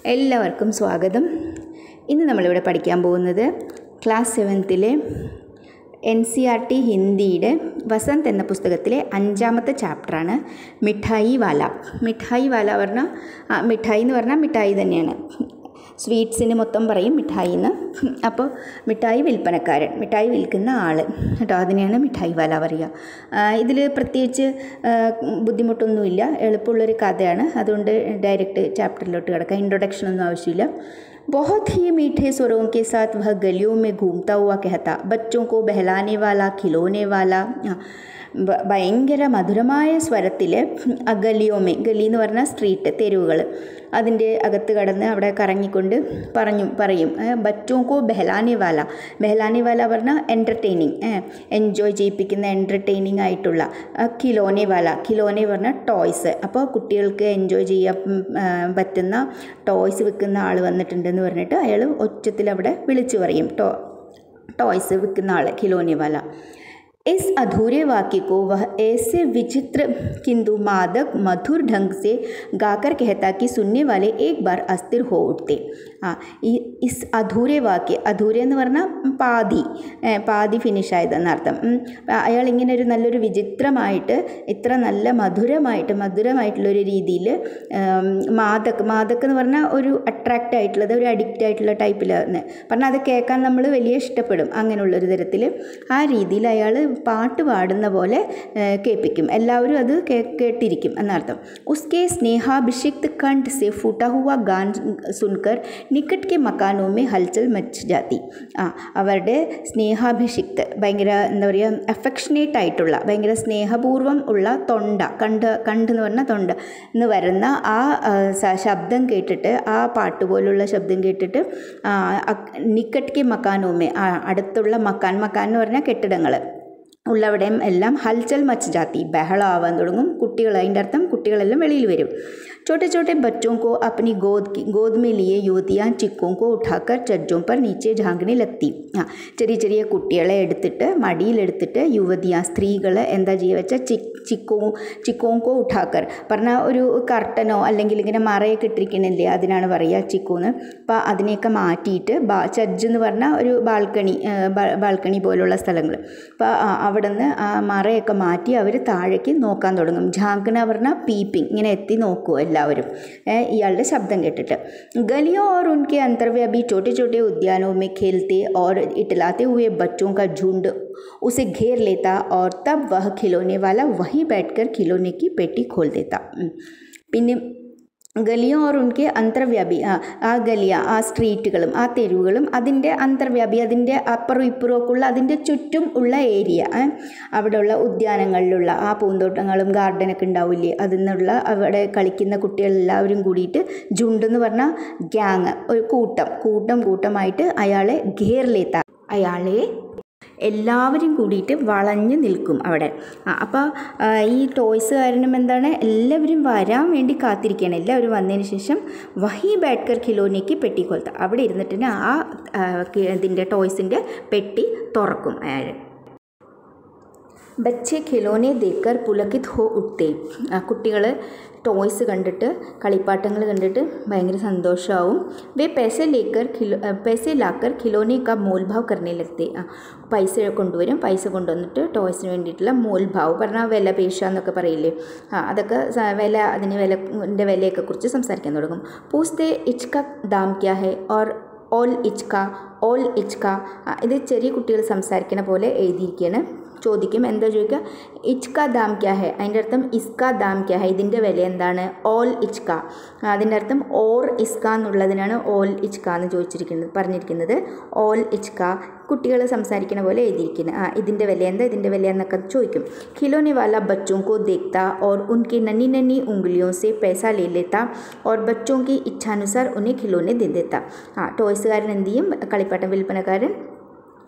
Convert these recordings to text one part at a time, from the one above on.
എല്ലാവർക്കും സ്വാഗതം ഇന്ന് നമ്മളിവിടെ പഠിക്കാൻ പോകുന്നത് ക്ലാസ് സെവൻത്തിലെ എൻ സി ആർ ടി ഹിന്ദിയുടെ വസന്ത് എന്ന പുസ്തകത്തിലെ അഞ്ചാമത്തെ ചാപ്റ്ററാണ് മിഠായി വാല മിഠായി വാല പറഞ്ഞാൽ ആ, മിഠായി എന്ന് പറഞ്ഞാൽ മിഠായി തന്നെയാണ് സ്വീറ്റ്സിന് മൊത്തം പറയും മിഠായി എന്ന് അപ്പോൾ മിഠായി വിൽപ്പനക്കാരൻ മിഠായി വിൽക്കുന്ന ആൾ കേട്ടോ അതിനെയാണ് മിഠായി വാല പറയുക ഇതിൽ പ്രത്യേകിച്ച് ആ, ബുദ്ധിമുട്ടൊന്നുമില്ല എളുപ്പമുള്ളൊരു കഥയാണ് അതുകൊണ്ട് ഡയറക്റ്റ് ചാപ്റ്ററിലോട്ട് കിടക്കാം ഇൻട്രൊഡക്ഷൻ ഒന്നും ആവശ്യമില്ല बहुत ही मीठे स्वरों के साथ वह गलियों में घूमता हुआ कहता बच्चों को बहलाने वाला खिलौने वाला ആ, ഭ- ഭയങ്കര മധുരമായ സ്വരത്തിൽ ഗലിയോമേ ഗലി എന്ന് പറഞ്ഞാൽ സ്ട്രീറ്റ് തെരുവുകൾ അതിൻ്റെ അകത്ത് കടന്ന് അവിടെ കറങ്ങിക്കൊണ്ട് പറഞ്ഞു പറയും ബച്ചോക്കോ ബെഹലാനെ വാല ബെഹലാനെ വാല പറഞ്ഞാൽ എൻ്റർടൈനിങ് എൻജോയ് ചെയ്യിപ്പിക്കുന്ന എൻ്റർടൈനിങ് ആയിട്ടുള്ള ആ, കിലോനെ വാല കിലോനെ പറഞ്ഞാൽ ടോയ്സ് അപ്പോൾ കുട്ടികൾക്ക് എൻജോയ് ചെയ്യാൻ ഉം, ആ, പറ്റുന്ന ടോയ്സ് വിൽക്കുന്ന ആൾ വന്നിട്ടുണ്ടെന്ന് പറഞ്ഞിട്ട് അയാൾ ഒച്ചത്തിൽ അവിടെ വിളിച്ചു പറയും ടോ टॉयस विकने वाले खिलौने वाला इस अधूरे वाक्य को वह ऐसे विचित्र किंतु मादक मधुर ढंग से गाकर कहता कि सुनने वाले एक बार अस्थिर हो उठते ആ ഈ ഇസ് അധൂരെ വാക്യ അധൂരെ എന്ന് പറഞ്ഞാൽ പാതി ഏ, പാതി ഫിനിഷ് ആയതെന്നർത്ഥം ഉം. അയാൾ ഇങ്ങനെ ഒരു നല്ലൊരു വിചിത്രമായിട്ട് ഇത്ര നല്ല മധുരമായിട്ട് മധുരമായിട്ടുള്ളൊരു രീതിയിൽ മാതക് മാതക് എന്ന് പറഞ്ഞാൽ ഒരു അട്രാക്റ്റ് ആയിട്ടുള്ളത് ഒരു അഡിക്റ്റ് ആയിട്ടുള്ള ടൈപ്പിലാണ് പറഞ്ഞാൽ അത് കേൾക്കാൻ നമ്മൾ വലിയ ഇഷ്ടപ്പെടും അങ്ങനെയുള്ളൊരു തരത്തിൽ ആ രീതിയിൽ അയാൾ പാട്ട് പാടുന്ന പോലെ ഏ, കേൾപ്പിക്കും എല്ലാവരും അത് കേ കേട്ടിരിക്കും എന്നർത്ഥം ഉസ്കെ സ്നേഹാഭിഷിക്ത് കണ്ഠ് സെ ഫൂട്ടാ ഹുവ ഗാൻ സുൻകർ നിക്കറ്റ് കെ മക്കാനോ മേ ഹൽച്ചൽ മച്ച് ജാതി ആ അവരുടെ സ്നേഹാഭിഷിക്ത് ഭയങ്കര എന്താ പറയുക അഫെക്ഷനേറ്റ് ആയിട്ടുള്ള ഭയങ്കര സ്നേഹപൂർവ്വം ഉള്ള തൊണ്ട കണ്ട് കണ്ട് എന്ന് പറഞ്ഞാൽ തൊണ്ട എന്ന് വരുന്ന ആ ആ, സ- ശബ്ദം കേട്ടിട്ട് ആ പാട്ട് പോലുള്ള ശബ്ദം കേട്ടിട്ട് ആ, അക്- നിക്കറ്റ് കെ മക്കാനോമേ ആ, അടുത്തുള്ള മക്കാൻ മക്കാൻ എന്ന് പറഞ്ഞാൽ കെട്ടിടങ്ങൾ ഉള്ളവിടെയും എല്ലാം ഹൽച്ചൽ മച്ച് ജാത്തി ബഹളമാവാൻ തുടങ്ങും കുട്ടികൾ അതിൻ്റെ അർത്ഥം കുട്ടികളെല്ലാം വെളിയിൽ വരും छोटे छोटे बच्चों को अपनी गोद की गोद में लिए युवतियाँ चिक्कों को उठाकर चज्जों पर नीचे झांकने लगती ആ ചെറിയ ചെറിയ കുട്ടികളെ എടുത്തിട്ട് മടിയിലെടുത്തിട്ട് യുവതിയ സ്ത്രീകൾ എന്താ ചെയ്യുക വെച്ചാൽ ചിക് ചിക്കോ ചിക്കോങ്കോ ഉഠാക്കർ പറഞ്ഞാൽ ഒരു കർട്ടനോ അല്ലെങ്കിൽ ഇങ്ങനെ മറയൊക്കെ ഇട്ടിരിക്കണില്ലേ അതിനാണ് പറയുക ചിക്കോന്ന് അപ്പോൾ അതിനെയൊക്കെ മാറ്റിയിട്ട് ബാ ചജ്ജ് എന്ന് പറഞ്ഞാൽ ഒരു ബാൽക്കണി ആ, ബാ- ബാൽക്കണി പോലുള്ള സ്ഥലങ്ങൾ അപ്പോൾ അവിടെ നിന്ന് ആ മറയൊക്കെ മാറ്റി അവർ താഴേക്ക് നോക്കാൻ തുടങ്ങും ജാങ്കന പറഞ്ഞാൽ പീപ്പിംഗ് ഇങ്ങനെ എത്തി നോക്കുക എല്ലാവരും ഏ, ഇയാളുടെ ശബ്ദം കേട്ടിട്ട് ഗലിയോ और उनके अंतर्व्यापी छोटे छोटे उद्यानों में खेलते और इटलाते हुए बच्चों का झुंड उसे घेर लेता और तब वह खिलौने वाला वहीं बैठकर खिलौने की पेटी खोल देता ഉം. പിന്നെ ഗലിയോ ഓർ ഉൻകെ അന്തർവ്യാപി ആ ആ ഗലിയ ആ സ്ട്രീറ്റുകളും ആ തെരുവുകളും അതിൻ്റെ അന്തർവ്യാപി അതിൻ്റെ അപ്പുറം ഇപ്പുറം ഒക്കെ ഉള്ള അതിൻ്റെ ചുറ്റും ഉള്ള ഏരിയ ഏ, അവിടെയുള്ള ഉദ്യാനങ്ങളിലുള്ള ആ പൂന്തോട്ടങ്ങളും ഗാർഡനൊക്കെ ഉണ്ടാവില്ലേ അതിൽ നിന്നുള്ള അവിടെ കളിക്കുന്ന കുട്ടികളെല്ലാവരും കൂടിയിട്ട് ജുണ്ട് എന്ന് പറഞ്ഞാൽ ഗ്യാങ് ഒരു കൂട്ടം കൂട്ടം കൂട്ടമായിട്ട് അയാളെ ഘേർലേത്ത അയാളെ എല്ലാവരും കൂടിയിട്ട് വളഞ്ഞു നിൽക്കും അവിടെ ആ, അപ്പോൾ ആ, ഈ ടോയ്സ് കാരണം എന്താണ് എല്ലാവരും വരാൻ വേണ്ടി കാത്തിരിക്കുകയാണ് എല്ലാവരും വന്നതിന് ശേഷം വഹി ബാഡ്കർ ഖിലോനയ്ക്ക് പെട്ടി കൊളുത്ത അവിടെ ഇരുന്നിട്ട് തന്നെ ആ ആ, കി- ഇതിൻ്റെ ടോയ്സിൻ്റെ പെട്ടി തുറക്കും അയാൾ ബച്ചെ ഖിലോനെ ദേക്കർ പുലക്കിത് ഹോ ഉട്ടെ കുട്ടികൾ ടോയ്സ് കണ്ടിട്ട് കളിപ്പാട്ടങ്ങൾ കണ്ടിട്ട് ഭയങ്കര സന്തോഷമാവും വേ പൈസ ലേക്കർ ഖിലോ പൈസ ലാക്കർ ഖിലോനെ കാ മോൽഭാവ് കർണേ ലഗ്തെ ആ പൈസ കൊണ്ടുവരും പൈസ കൊണ്ടുവന്നിട്ട് ടോയ്സിന് വേണ്ടിയിട്ടുള്ള മോൽഭാവ് പറഞ്ഞാൽ വില പേശ എന്നൊക്കെ പറയില്ലേ ആ അതൊക്കെ സ- വില അതിന് വിലൻ്റെ വിലയൊക്കെ കുറിച്ച് സംസാരിക്കാൻ തുടങ്ങും പൂസ്തെ ഇച്ക ദാം ക്യാ ഹെ ഓർ ഓൾ ഇച്ക ഓൾ ഇച്ക ആ, ഇത് ചെറിയ കുട്ടികൾ സംസാരിക്കണ പോലെ എഴുതിയിരിക്കുകയാണ് ചോദിക്കും എന്താ ചോദിക്കുക ഇച്ക ദാം ക്യാ ഹെ അതിൻ്റെ അർത്ഥം ഇസ്ക ദാം ക്യാ ഹെ ഇതിൻ്റെ വില എന്താണ് ഓൾ ഇച്ക അതിൻ്റെ അർത്ഥം ഓർ ഇസ്ക എന്നുള്ളതിനാണ് ഓൾ ഇച്ക എന്ന് ചോദിച്ചിരിക്കുന്നത് പറഞ്ഞിരിക്കുന്നത് ഓൾ ഇച്ക കുട്ടികൾ സംസാരിക്കുന്ന പോലെ എഴുതിയിരിക്കുന്നത് ആ ഇതിൻ്റെ വില എന്താ ഇതിൻ്റെ വില എന്നൊക്കെ ചോദിക്കും खिलौने वाला बच्चों को देखता और उनकी नन्ही नन्ही उंगलियों से पैसा ले लेता और बच्चों की इच्छानुसार उन्हें खिलौने दे देता ആ ടോയ്സുകാരൻ എന്ത് ചെയ്യും കളിപ്പാട്ടം വിൽപ്പനക്കാരൻ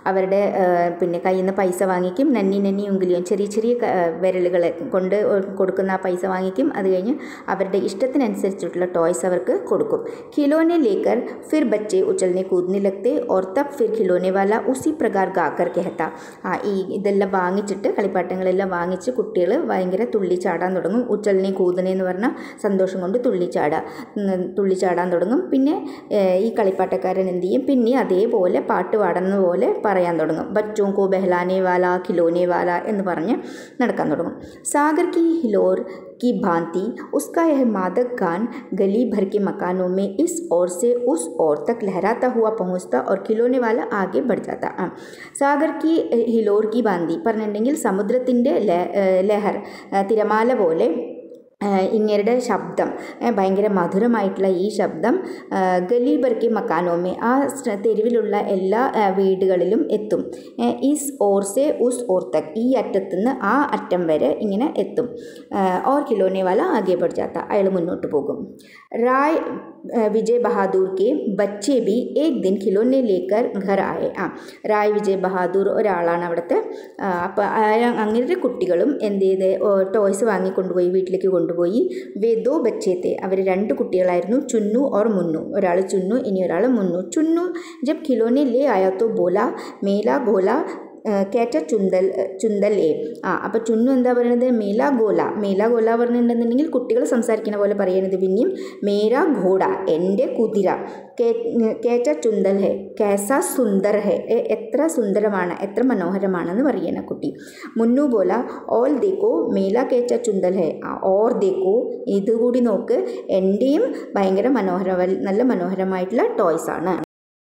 അവരുടെ ആ, പിന്നെ കയ്യിൽ നിന്ന് പൈസ വാങ്ങിക്കും നന്നി നന്നി ഉങ്കിലിയും ചെറിയ ചെറിയ ക- വിരലുകൾ കൊണ്ട് കൊടുക്കുന്ന ആ പൈസ വാങ്ങിക്കും അത് കഴിഞ്ഞ് അവരുടെ ഇഷ്ടത്തിനനുസരിച്ചിട്ടുള്ള ടോയ്സ് അവർക്ക് കൊടുക്കും खिलौने लेकर फिर बच्चे उछलने कूदने लगते और तब फिर खिलौने वाला उसी प्रकार गाकर कहता ആ ഈ ഇതെല്ലാം വാങ്ങിച്ചിട്ട് കളിപ്പാട്ടങ്ങളെല്ലാം വാങ്ങിച്ച് കുട്ടികൾ ഭയങ്കര തുള്ളിച്ചാടാൻ തുടങ്ങും ഉച്ചലിനെ കൂതനെ എന്ന് പറഞ്ഞാൽ സന്തോഷം കൊണ്ട് തുള്ളിച്ചാടുക ഉം, തുള്ളിച്ചാടാൻ തുടങ്ങും പിന്നെ ഏഹ്, ഈ കളിപ്പാട്ടക്കാരൻ എന്ത് ചെയ്യും പിന്നെ അതേപോലെ പാട്ട് പാടുന്ന പോലെ പറയാൻ തുടങ്ങും ബച്ചോं को ബഹലാനെ വാല ഖിലോനെ വാല എന്ന് പറഞ്ഞ് നടക്കാൻ തുടങ്ങും സാഗർ की हिलोर की भांति उसका यह मादक गान गली भर के मकानों में इस ओर से उस ओर तक लहराता हुआ पहुंचता और खिलौने वाला आगे बढ़ जाता ആ സാഗർ की हिलोर की भांति പറഞ്ഞിട്ടുണ്ടെങ്കിൽ സമുദ്രത്തിൻ്റെ ലഹർ ആ, തിരമാല പോലെ ഏഹ് ഇങ്ങരുടെ ശബ്ദം ഏഹ് ഭയങ്കര മധുരമായിട്ടുള്ള ഈ ശബ്ദം ഏഹ് ഗലീബർക്കി മക്കാനോമെ ആ സ് തെരുവിലുള്ള എല്ലാ ഏഹ് വീടുകളിലും എത്തും ഏഹ് ഈസ് ഓർസെ ഉസ് ഓർ തക് ഈ അറ്റത്തുനിന്ന് ആ അറ്റം വരെ ഇങ്ങനെ എത്തും ഏഹ് ഓർ കിലോനെ വാല ആകെ പഠിച്ചാത്ത അയാൾ മുന്നോട്ട് പോകും റായ് ഏഹ് വിജയ് ബഹാദൂർ കെ ബच्चे भी एक दिन खिलौने लेकर घर आए ആ റായ് വിജയ് ബഹാദൂർ ഒരാളാണ് അവിടുത്തെ അപ്പോൾ അങ്ങനെ കുട്ടികളും എന്ത് ചെയ്ത് ടോയ്സ് വാങ്ങിക്കൊണ്ടുപോയി വീട്ടിലേക്ക് കൊണ്ടുപോയി വേ ദോ ബച്ചേത്തെ അവർ രണ്ട് കുട്ടികളായിരുന്നു ചുന്നു ഓർ മുന്നു ഒരാൾ ചുന്നു ഇനി ഒരാൾ മുന്നു ചുന്നു ജബ് ഖിലോനെ ലേ ആയാ തോ ബോല മേല ഗോല കേറ്റ ചുന്തൽ ചുന്തൽ എ ആ അപ്പോൾ ചുന്നു എന്താ പറയുന്നത് മേല ഗോല മേല ഗോല പറഞ്ഞിട്ടുണ്ടെന്നുണ്ടെങ്കിൽ കുട്ടികൾ സംസാരിക്കുന്ന പോലെ പറയുന്നത് പിന്നെയും മേര ഘോട എൻ്റെ കുതിര കേ- കേറ്റ ചുന്തൽ ഹെ കേസ സുന്ദർ ഹെ എ, എത്ര സുന്ദരമാണ് എത്ര മനോഹരമാണെന്ന് പറയണ കുട്ടി മുന്നു പോല ഓൾ ദേക്കോ മേല കേച്ച ചുന്തൽ ഹെ ആ ഓർ ദേക്കോ ഇതുകൂടി നോക്ക് എൻ്റെയും ഭയങ്കര മനോഹര നല്ല മനോഹരമായിട്ടുള്ള ടോയ്സ് ആണ്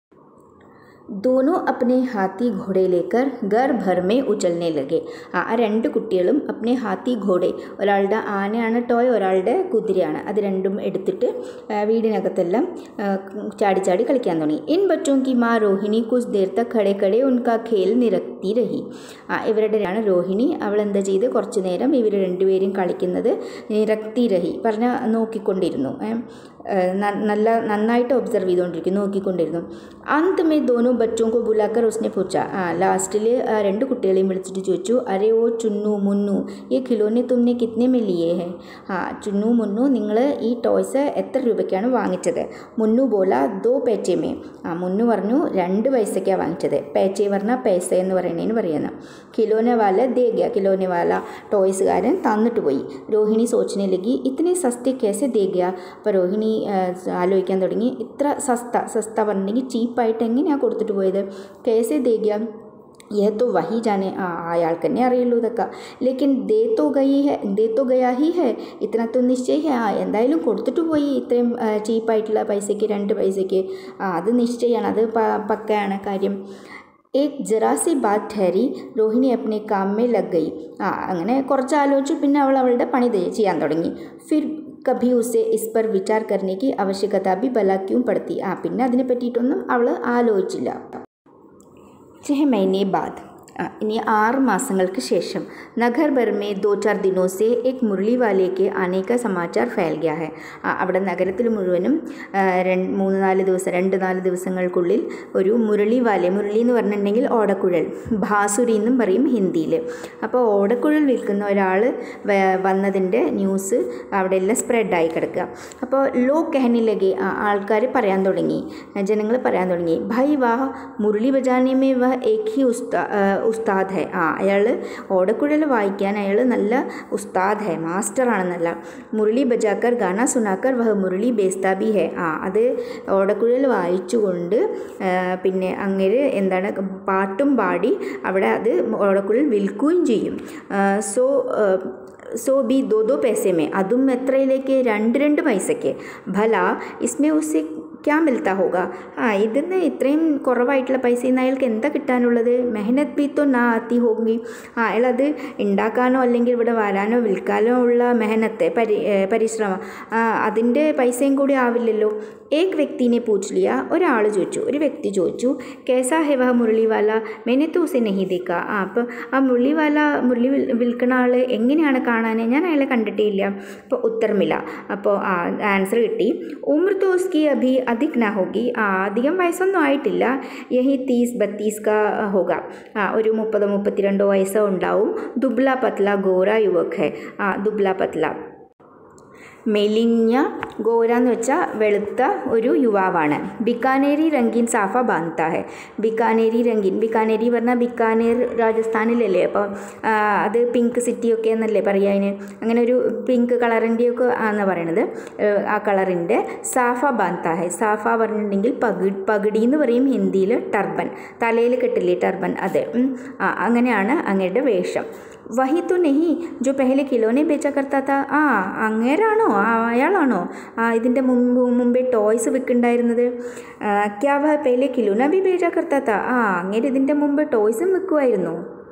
दोनों अपने हाथी घोड़े लेकर घर भर में उछलने लगे ആ ആ രണ്ട് കുട്ടികളും അപ്നെ ഹാത്തി ഘോടെ ഒരാളുടെ ആനയാണ് ടോയ് ഒരാളുടെ കുതിരയാണ് അത് രണ്ടും എടുത്തിട്ട് ആ, വീടിനകത്തെല്ലാം ആ, ചാടി ചാടി കളിക്കാൻ തുടങ്ങി ഇൻ ബച്ചോं की മാ രോഹിണി കുച്ച് ദേർ തക് ഖടെ ഖടെ ഉൻകാ ഖേൽ നിരത്തി രഹി ആ ഇവരുടെ ആണ് രോഹിണി അവൾ എന്താ ചെയ്ത് കുറച്ച് നേരം ഇവർ രണ്ടുപേരും കളിക്കുന്നത് നിരത്തി രഹി പറഞ്ഞ നോക്കിക്കൊണ്ടിരുന്നു ഏ, ഏഹ് ന- നല്ല നന്നായിട്ട് ഒബ്സർവ് ചെയ്തുകൊണ്ടിരിക്കും നോക്കിക്കൊണ്ടിരുന്നു അന്ത് മേ ദോനോ ബച്ചോं को बुलाकर उसने पूछा ആ ലാസ്റ്റിൽ രണ്ട് കുട്ടികളെയും വിളിച്ചിട്ട് ചോദിച്ചു അരേ ഓ ചുന്നു മുന്നു ഈ ഖിലോനെ തുമ്നെ കിത്നെ മേ ലിയേ ഹെ ആ ചുന്നു മുന്നു നിങ്ങൾ ഈ ടോയ്സ് എത്ര രൂപയ്ക്കാണ് വാങ്ങിച്ചത് മുന്നു ബോല ദോ പേച്ചേമേ ആ മുന്നു പറഞ്ഞു രണ്ട് പൈസയ്ക്കാണ് വാങ്ങിച്ചത് പേച്ചെ പറഞ്ഞാൽ പൈസ എന്ന് പറയുന്നതിന് പറയുന്നത് കിലോനെ വാല ദേഗ്യ കിലോനെ വാല ടോയ്സുകാരൻ തന്നിട്ട് പോയി രോഹിണി സോച്ചിനെ ലഗി ഇത്തിനെ സസ്തി കേസ് ദേഗ്യ അപ്പോൾ രോഹിണി ആ, ആലോചിക്കാൻ തുടങ്ങി ഇത്ര സസ്ത സസ്ത പറഞ്ഞിട്ടുണ്ടെങ്കിൽ ചീപ്പായിട്ട് എങ്ങനെയാണ് കൊടുത്തിട്ട് പോയത് കേസെ ദേഗ്യ यह तो वही जाने ആ അയാൾക്ക് തന്നെ അറിയുള്ളൂ ഇതൊക്കെ ലേക്കിൻ ദേ തോ ഗയി ഹെ ദേ തോ ഗയാ ഹി ഹെ ഇത്ര तो നിശ്ചയ ഹെ ആ എന്തായാലും കൊടുത്തിട്ട് പോയി ഇത്രയും ചീപ്പായിട്ടുള്ള പൈസയ്ക്ക് രണ്ട് പൈസയ്ക്ക് ആ അത് നിശ്ചയമാണ് അത് പ- പക്കയാണ് കാര്യം ഏക് ജറാ സി ബാത് ഠഹരി രോഹിണി അപ്നെ കാം മേ ലഗ് ഗയി ആ അങ്ങനെ കുറച്ച് ആലോചിച്ചു പിന്നെ അവൾ അവളുടെ പണി ദേ- ചെയ്യാൻ തുടങ്ങി ഫിർ കഭി ഉസെ ഇസ് പർ വിചാർ കർനെ കി ആവശ്യകത ഭി ബല ക്യൂം പടുത്തി ആ പിന്നെ അതിനെ പറ്റിയിട്ടൊന്നും അവൾ ആലോചിച്ചില്ല छः महीने बाद ആ, ഇനി ആറ് മാസങ്ങൾക്ക് ശേഷം നഗർ ഭർ മേ ദോ ചാർ ദിനോ സെ എക് മുരളി വാലെ കെ ആനെ കാ സമാചാർ ഫൈൽ ഗയാ ഹെ ആ, അവിടെ നഗരത്തിൽ മുഴുവനും ആ, രണ്ട് മൂന്ന് നാല് ദിവസം രണ്ട് നാല് ദിവസങ്ങൾക്കുള്ളിൽ ഒരു മുരളി വാലെ മുരളി എന്ന് പറഞ്ഞിട്ടുണ്ടെങ്കിൽ ഓടക്കുഴൽ ഭാസുരി എന്നും പറയും ഹിന്ദിയിൽ അപ്പോൾ ഓടക്കുഴൽ വിൽക്കുന്ന ഒരാൾ വന്നതിൻ്റെ ന്യൂസ് അവിടെ എല്ലാം സ്പ്രെഡായി കിടക്കുക അപ്പോൾ ലോ കഹനിലകെ ആൾക്കാർ പറയാൻ തുടങ്ങി ജനങ്ങൾ പറയാൻ തുടങ്ങി ഭൈ വാഹ മുരളി ബജാനെ മേ വ ഏക് ഹി ഉസ്താ ആ, ഉസ്താദ് ഹെ ആ അയാൾ ഓടക്കുഴൽ വായിക്കാൻ അയാൾ നല്ല ഉസ്താദ് ഹെ മാസ്റ്ററാണെന്നല്ല മുരളി ബജാക്കർ ഗാന സുനാക്കർ വഹ മുരളി ബേസ്താ ബി ഹെ ആ അത് ഓടക്കുഴൽ വായിച്ചുകൊണ്ട് ആ, പിന്നെ അങ്ങനെ എന്താണ് പാട്ടും പാടി അവിടെ അത് ഓടക്കുഴൽ വിൽക്കുകയും ചെയ്യും സോ സോ ബി ദോ ദോ പൈസമേ അതും എത്രയിലേക്ക് രണ്ട് രണ്ട് പൈസയ്ക്ക് ഭല ഇസ്മേ ഉസെ ക്യാ മിൽത്താ ഹോഗ ആ ഇതിന്ന് ഇത്രയും കുറവായിട്ടുള്ള പൈസയിൽ നിന്ന് അയാൾക്ക് എന്താ കിട്ടാനുള്ളത് മെഹനത്ത് ബി തോ നാ ആത്തി ഹോങ്കി ആ അയാളത് ഉണ്ടാക്കാനോ അല്ലെങ്കിൽ ഇവിടെ വരാനോ വിൽക്കാനോ ഉള്ള മെഹനത്ത് പരി ഏ, പരിശ്രമം ആ, അതിൻ്റെ പൈസയും കൂടി ആവില്ലല്ലോ ഏക് വ്യക്തിനെ പൂച്ചിലിയ ഒരാൾ ചോദിച്ചു ഒരു വ്യക്തി ചോദിച്ചു കേസാ ഹെ വഹ മുരളിവാല മെനെ തോ ഉസെ നഹി ദേക്ക ആ അപ്പോൾ ആ മുരളിവാല മുരളി വിൽ- വിൽക്കണ ആൾ എങ്ങനെയാണ് കാണാൻ ഞാൻ അയാളെ കണ്ടിട്ടേ ഇല്ല അപ്പോൾ ഉത്തരമില്ല അപ്പോൾ ആ ആൻസർ കിട്ടി ഉമ്ര തോസ്കി അഭി അധിക് നാ ഹോഗി ആ അധികം വയസ്സൊന്നും ആയിട്ടില്ല യഹി തീസ് ബത്തീസ് കാ ഹോഗ ആ ഒരു മുപ്പതോ മുപ്പത്തിരണ്ടോ വയസ്സോ ഉണ്ടാവും ദുബ്ല പത്ല ഗോര യുവക് ഹെ ആ ദുബ്ല പത്ല മെലിഞ്ഞ ഗോര എന്ന് വെച്ചാൽ വെളുത്ത ഒരു യുവാവാണ് ബിക്കാനേരി രംഗീൻ സാഫ ബാന്ത ഹെ ബിക്കാനേരി രംഗീൻ ബിക്കാനേരി പറഞ്ഞാൽ ബിക്കാനേർ രാജസ്ഥാനിലല്ലേ അപ്പോൾ അത് പിങ്ക് സിറ്റി ഒക്കെ എന്നല്ലേ പറയുക അതിന് അങ്ങനെ ഒരു പിങ്ക് കളറിൻ്റെയൊക്കെ ആണ് പറയണത് ഏഹ് ആ കളറിൻ്റെ സാഫ ബാന്ത ഹെ സാഫ പറഞ്ഞിട്ടുണ്ടെങ്കിൽ പകി പകിടി എന്ന് പറയും ഹിന്ദിയിൽ ടർബൻ തലയിൽ കെട്ടില്ലേ ടർബൻ അതെ ഉം. ആ അങ്ങനെയാണ് അങ്ങയുടെ വേഷം വഹി തു നെഹി ജോ പെഹലെ കിലോനെ ബേച്ച കർത്താ താ ആ അങ്ങേരാണോ ആ അയാളാണോ ആ ഇതിൻ്റെ മുമ്പ് മുമ്പേ ടോയ്സ് വിൽക്കുന്നുണ്ടായിരുന്നത് ആ, ക്യാ വഹ പെഹലെ കിലോന ബി ബേച്ച കർത്താ താ ആ അങ്ങേര് ഇതിൻ്റെ മുമ്പ് ടോയ്സും വിൽക്കുമായിരുന്നു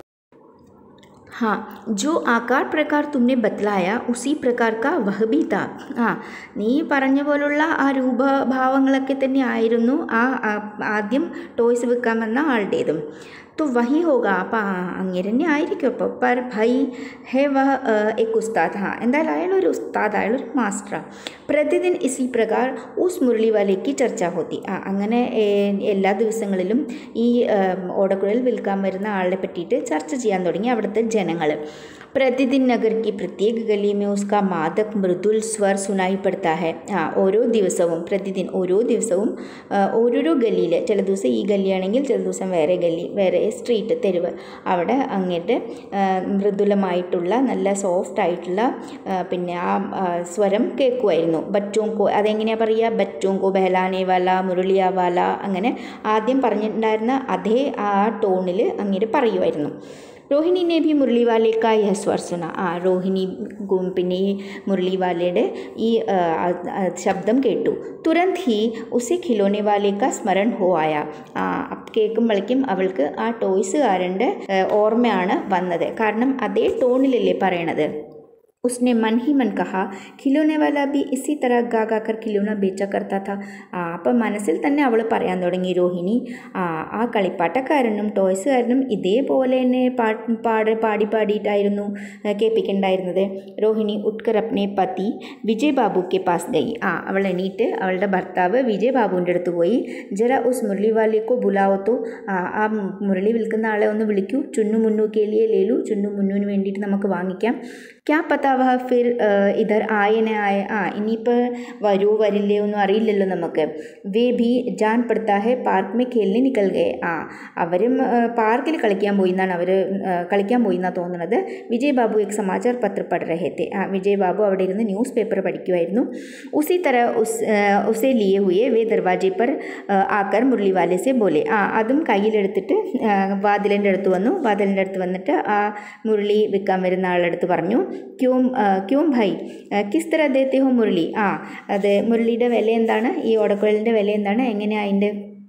हाँ जो ആകാർ പ്രകാർ തുമ്നെ ബത്ലായ ഉസി പ്രകാർ കാ വഹ് ബി താ ആ നീ പറഞ്ഞ പോലുള്ള ആ രൂപഭാവങ്ങളൊക്കെ തന്നെ ആയിരുന്നു ആ ആ- ആദ്യം ടോയ്സ് വിൽക്കാൻ വന്ന ആളുടേതും तो वही होगा അപ്പം അങ്ങനെ തന്നെ ആയിരിക്കും അപ്പോൾ പർ ഭൈ ഹേ വഹ എക് ഉസ്താദ് ഹാ എന്തായാലും അയാൾ ഒരു ഉസ്താദ് അയാൾ ഒരു മാസ്റ്ററാണ് പ്രതിദിൻ ഇസി പ്രകാർ ഉസ് മുരളി വാലേക്ക് ചർച്ച ഹോത്തി ആ അങ്ങനെ ഏ- എല്ലാ ദിവസങ്ങളിലും ഈ ഓടക്കുഴൽ വിൽക്കാൻ വരുന്ന ആളെ പറ്റിയിട്ട് ചർച്ച ചെയ്യാൻ തുടങ്ങി അവിടുത്തെ ജനങ്ങൾ പ്രതിദിൻ നഗർ की प्रत्येक गली में उसका मादक मृदुल स्वर सुनाई पड़ता है ആ ഓരോ ദിവസവും പ്രതിദിൻ ഓരോ ദിവസവും ആ, ഓരോരോ ഗല്ലിയിൽ ചില ദിവസം ഈ ഗല്ലിയാണെങ്കിൽ ചില ദിവസം വേറെ ഗല്ലി വേറെ സ്ട്രീറ്റ് തെരുവ് അവിടെ അങ്ങോട്ട് മൃദുലമായിട്ടുള്ള നല്ല സോഫ്റ്റ് ആയിട്ടുള്ള ആ, പിന്നെ ആ ആ, സ്വരം കേൾക്കുമായിരുന്നു ബറ്റോങ്കോ അതെങ്ങനെയാണ് പറയുക ബറ്റോങ്കോ ബഹലാനെ വാല മുരളിയ വാല അങ്ങനെ ആദ്യം പറഞ്ഞിട്ടുണ്ടായിരുന്ന അതേ ആ ടോണിൽ അങ്ങോട്ട് പറയുമായിരുന്നു രോഹിണി ने भी മുരളി വാലെ का यह स्वर सुना ആ രോഹിണി ഗും പിന്നെ ഈ മുരളി വാലയുടെ ഈ ആ, ആ, ശബ്ദം കേട്ടു തുരന്ത് ഹി ഉസെ ഖിലോനെ വാലെ കാ സ്മരൺ ഹോ ആയ ആ അപ്പ് കേൾക്കുമ്പോഴേക്കും അവൾക്ക് ആ ടോയ്സുകാരൻ്റെ ഓർമ്മയാണ് വന്നത് കാരണം അതേ ടോണിലല്ലേ പറയണത് उसने मन ही मन कहा खिलौने वाला भी इसी तरह गा गा कर खिलौना बेचा करता था ആ അപ്പം മനസ്സിൽ തന്നെ അവൾ പറയാൻ തുടങ്ങി രോഹിണി ആ ആ കളിപ്പാട്ടക്കാരനും ടോയ്സുകാരനും ഇതേപോലെ തന്നെ പാട്ട് പാട് പാടി പാടിയിട്ടായിരുന്നു ആ, കേൾപ്പിക്കണ്ടായിരുന്നത് രോഹിണി ഉട്കർ അപ്നെ പതി വിജയ് ബാബു കെ പാസ് ഗയി ആ അവൾ എണീറ്റ് അവളുടെ ഭർത്താവ് വിജയ് ബാബുവിൻ്റെ അടുത്ത് പോയി ജര ഉസ് മുരളി വാലിക്കോ ബുലാവത്തോ ആ ആ മുരളി വിൽക്കുന്ന ആളെ ഒന്ന് വിളിക്കൂ ചുന്നു മുന്നു കേലിയെ ലേലു ചുന്നു മുന്നുവിന് വേണ്ടിയിട്ട് നമുക്ക് വാങ്ങിക്കാം ക്യാ പത്താ വഹ ഫിർ ഇധർ ആയനെ ആയ ആ ഇനിയിപ്പോൾ വരൂ വരില്ലേ ഒന്നും അറിയില്ലല്ലോ നമുക്ക് വേ ഭി ജാൻ പെടുത്താ ഹെ പാർക്ക് മേ ഖേലിനെ നിക്കൽ ഗയെ ആ അവരും പാർക്കിൽ കളിക്കാൻ പോയി എന്നാണ് അവർ കളിക്കാൻ പോയി എന്നാണ് തോന്നുന്നത് വിജയ് ബാബു എക് സമാചാർ പത്ര പഠ രഹത്തെ ആ വിജയ് ബാബു അവിടെ ഇരുന്ന് ന്യൂസ് പേപ്പർ പഠിക്കുമായിരുന്നു ഉസി തര ഉസ് ആ, ഉസെ ലിയെ ഹുയെ വേ ദർവാജെ പർ ആ, ആക്കർ മുരളി വാലെ സെ ബോലെ ആ അതും കയ്യിലെടുത്തിട്ട് ആ, വാതിലിൻ്റെ അടുത്ത് വന്നു വാതിലിൻ്റെ അടുത്ത് വന്നിട്ട് ആ മുരളി വിൽക്കാൻ വരുന്ന ആളുടെ അടുത്ത് പറഞ്ഞു ക്യോം ആ, ക്യോം ഭായ് ആ, കിസ് തര ദേത്തെ ഹോ മുരളി ആ അത് മുരളിയുടെ വില എന്താണ് ഈ ഓടക്കുഴലിൻ്റെ വില എന്താണ് എങ്ങനെയാണ് അതിൻ്റെ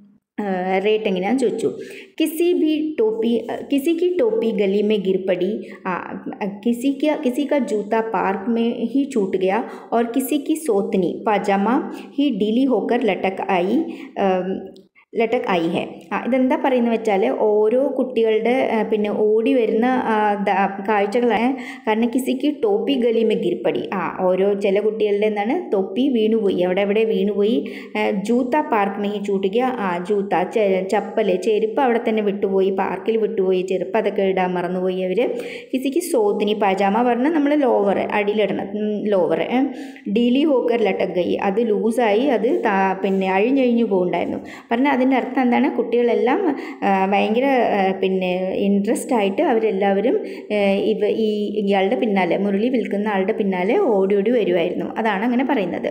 रेट എങ്ങനെയാണെന്ന് ചോദിച്ചു किसी भी टोपी किसी की टोपी गली में गिर पड़ी आ, किसी का किसी का जूता पार्क में ही छूट गया और किसी की सोतनी पाजामा ही ढीली होकर लटक आई अम, ലട്ടക് ഐ ഹെ ആ ഇതെന്താ പറയുന്നത് വെച്ചാൽ ഓരോ കുട്ടികളുടെ ആ, പിന്നെ ഓടി വരുന്ന ആ, ദ- കാഴ്ചകളാണ് കാരണം കിസിക്ക് ടോപ്പി ഗലി മെ ഗിർപ്പടി ആ ഓരോ ചില കുട്ടികളുടെ എന്താണ് തൊപ്പി വീണുപോയി അവിടെ എവിടെ വീണുപോയി ആ, ജൂത്ത പാർക്ക് മേ ചൂട്ടുക ആ ജൂത്ത ചെ- ചപ്പല് ചെരുപ്പ് അവിടെ തന്നെ വിട്ടുപോയി പാർക്കിൽ വിട്ടുപോയി ചെരുപ്പ് അതൊക്കെ ഇടാൻ മറന്നുപോയി അവർ കിസിക്ക് സോത്തിനി പജാമ പറഞ്ഞാൽ നമ്മൾ ലോവർ അടിയിലിടണം ലോവർ ഡീലി ഹോക്കർ ലട്ടക് ഗൈ അത് ലൂസായി അത് താ- പിന്നെ അഴിഞ്ഞഴിഞ്ഞു പോകുന്നുണ്ടായിരുന്നു പറഞ്ഞാൽ അതിൻ്റെ അർത്ഥം എന്താണ് കുട്ടികളെല്ലാം ആ, ഭയങ്കര ആ, പിന്നെ ഇൻട്രസ്റ്റ് ആയിട്ട് അവരെല്ലാവരും ആ, ഇവ ഈ ഇയാളുടെ പിന്നാലെ മുരളി വിൽക്കുന്ന ആളുടെ പിന്നാലെ ഓടി ഓടി വരുമായിരുന്നു അതാണ് അങ്ങനെ പറയുന്നത്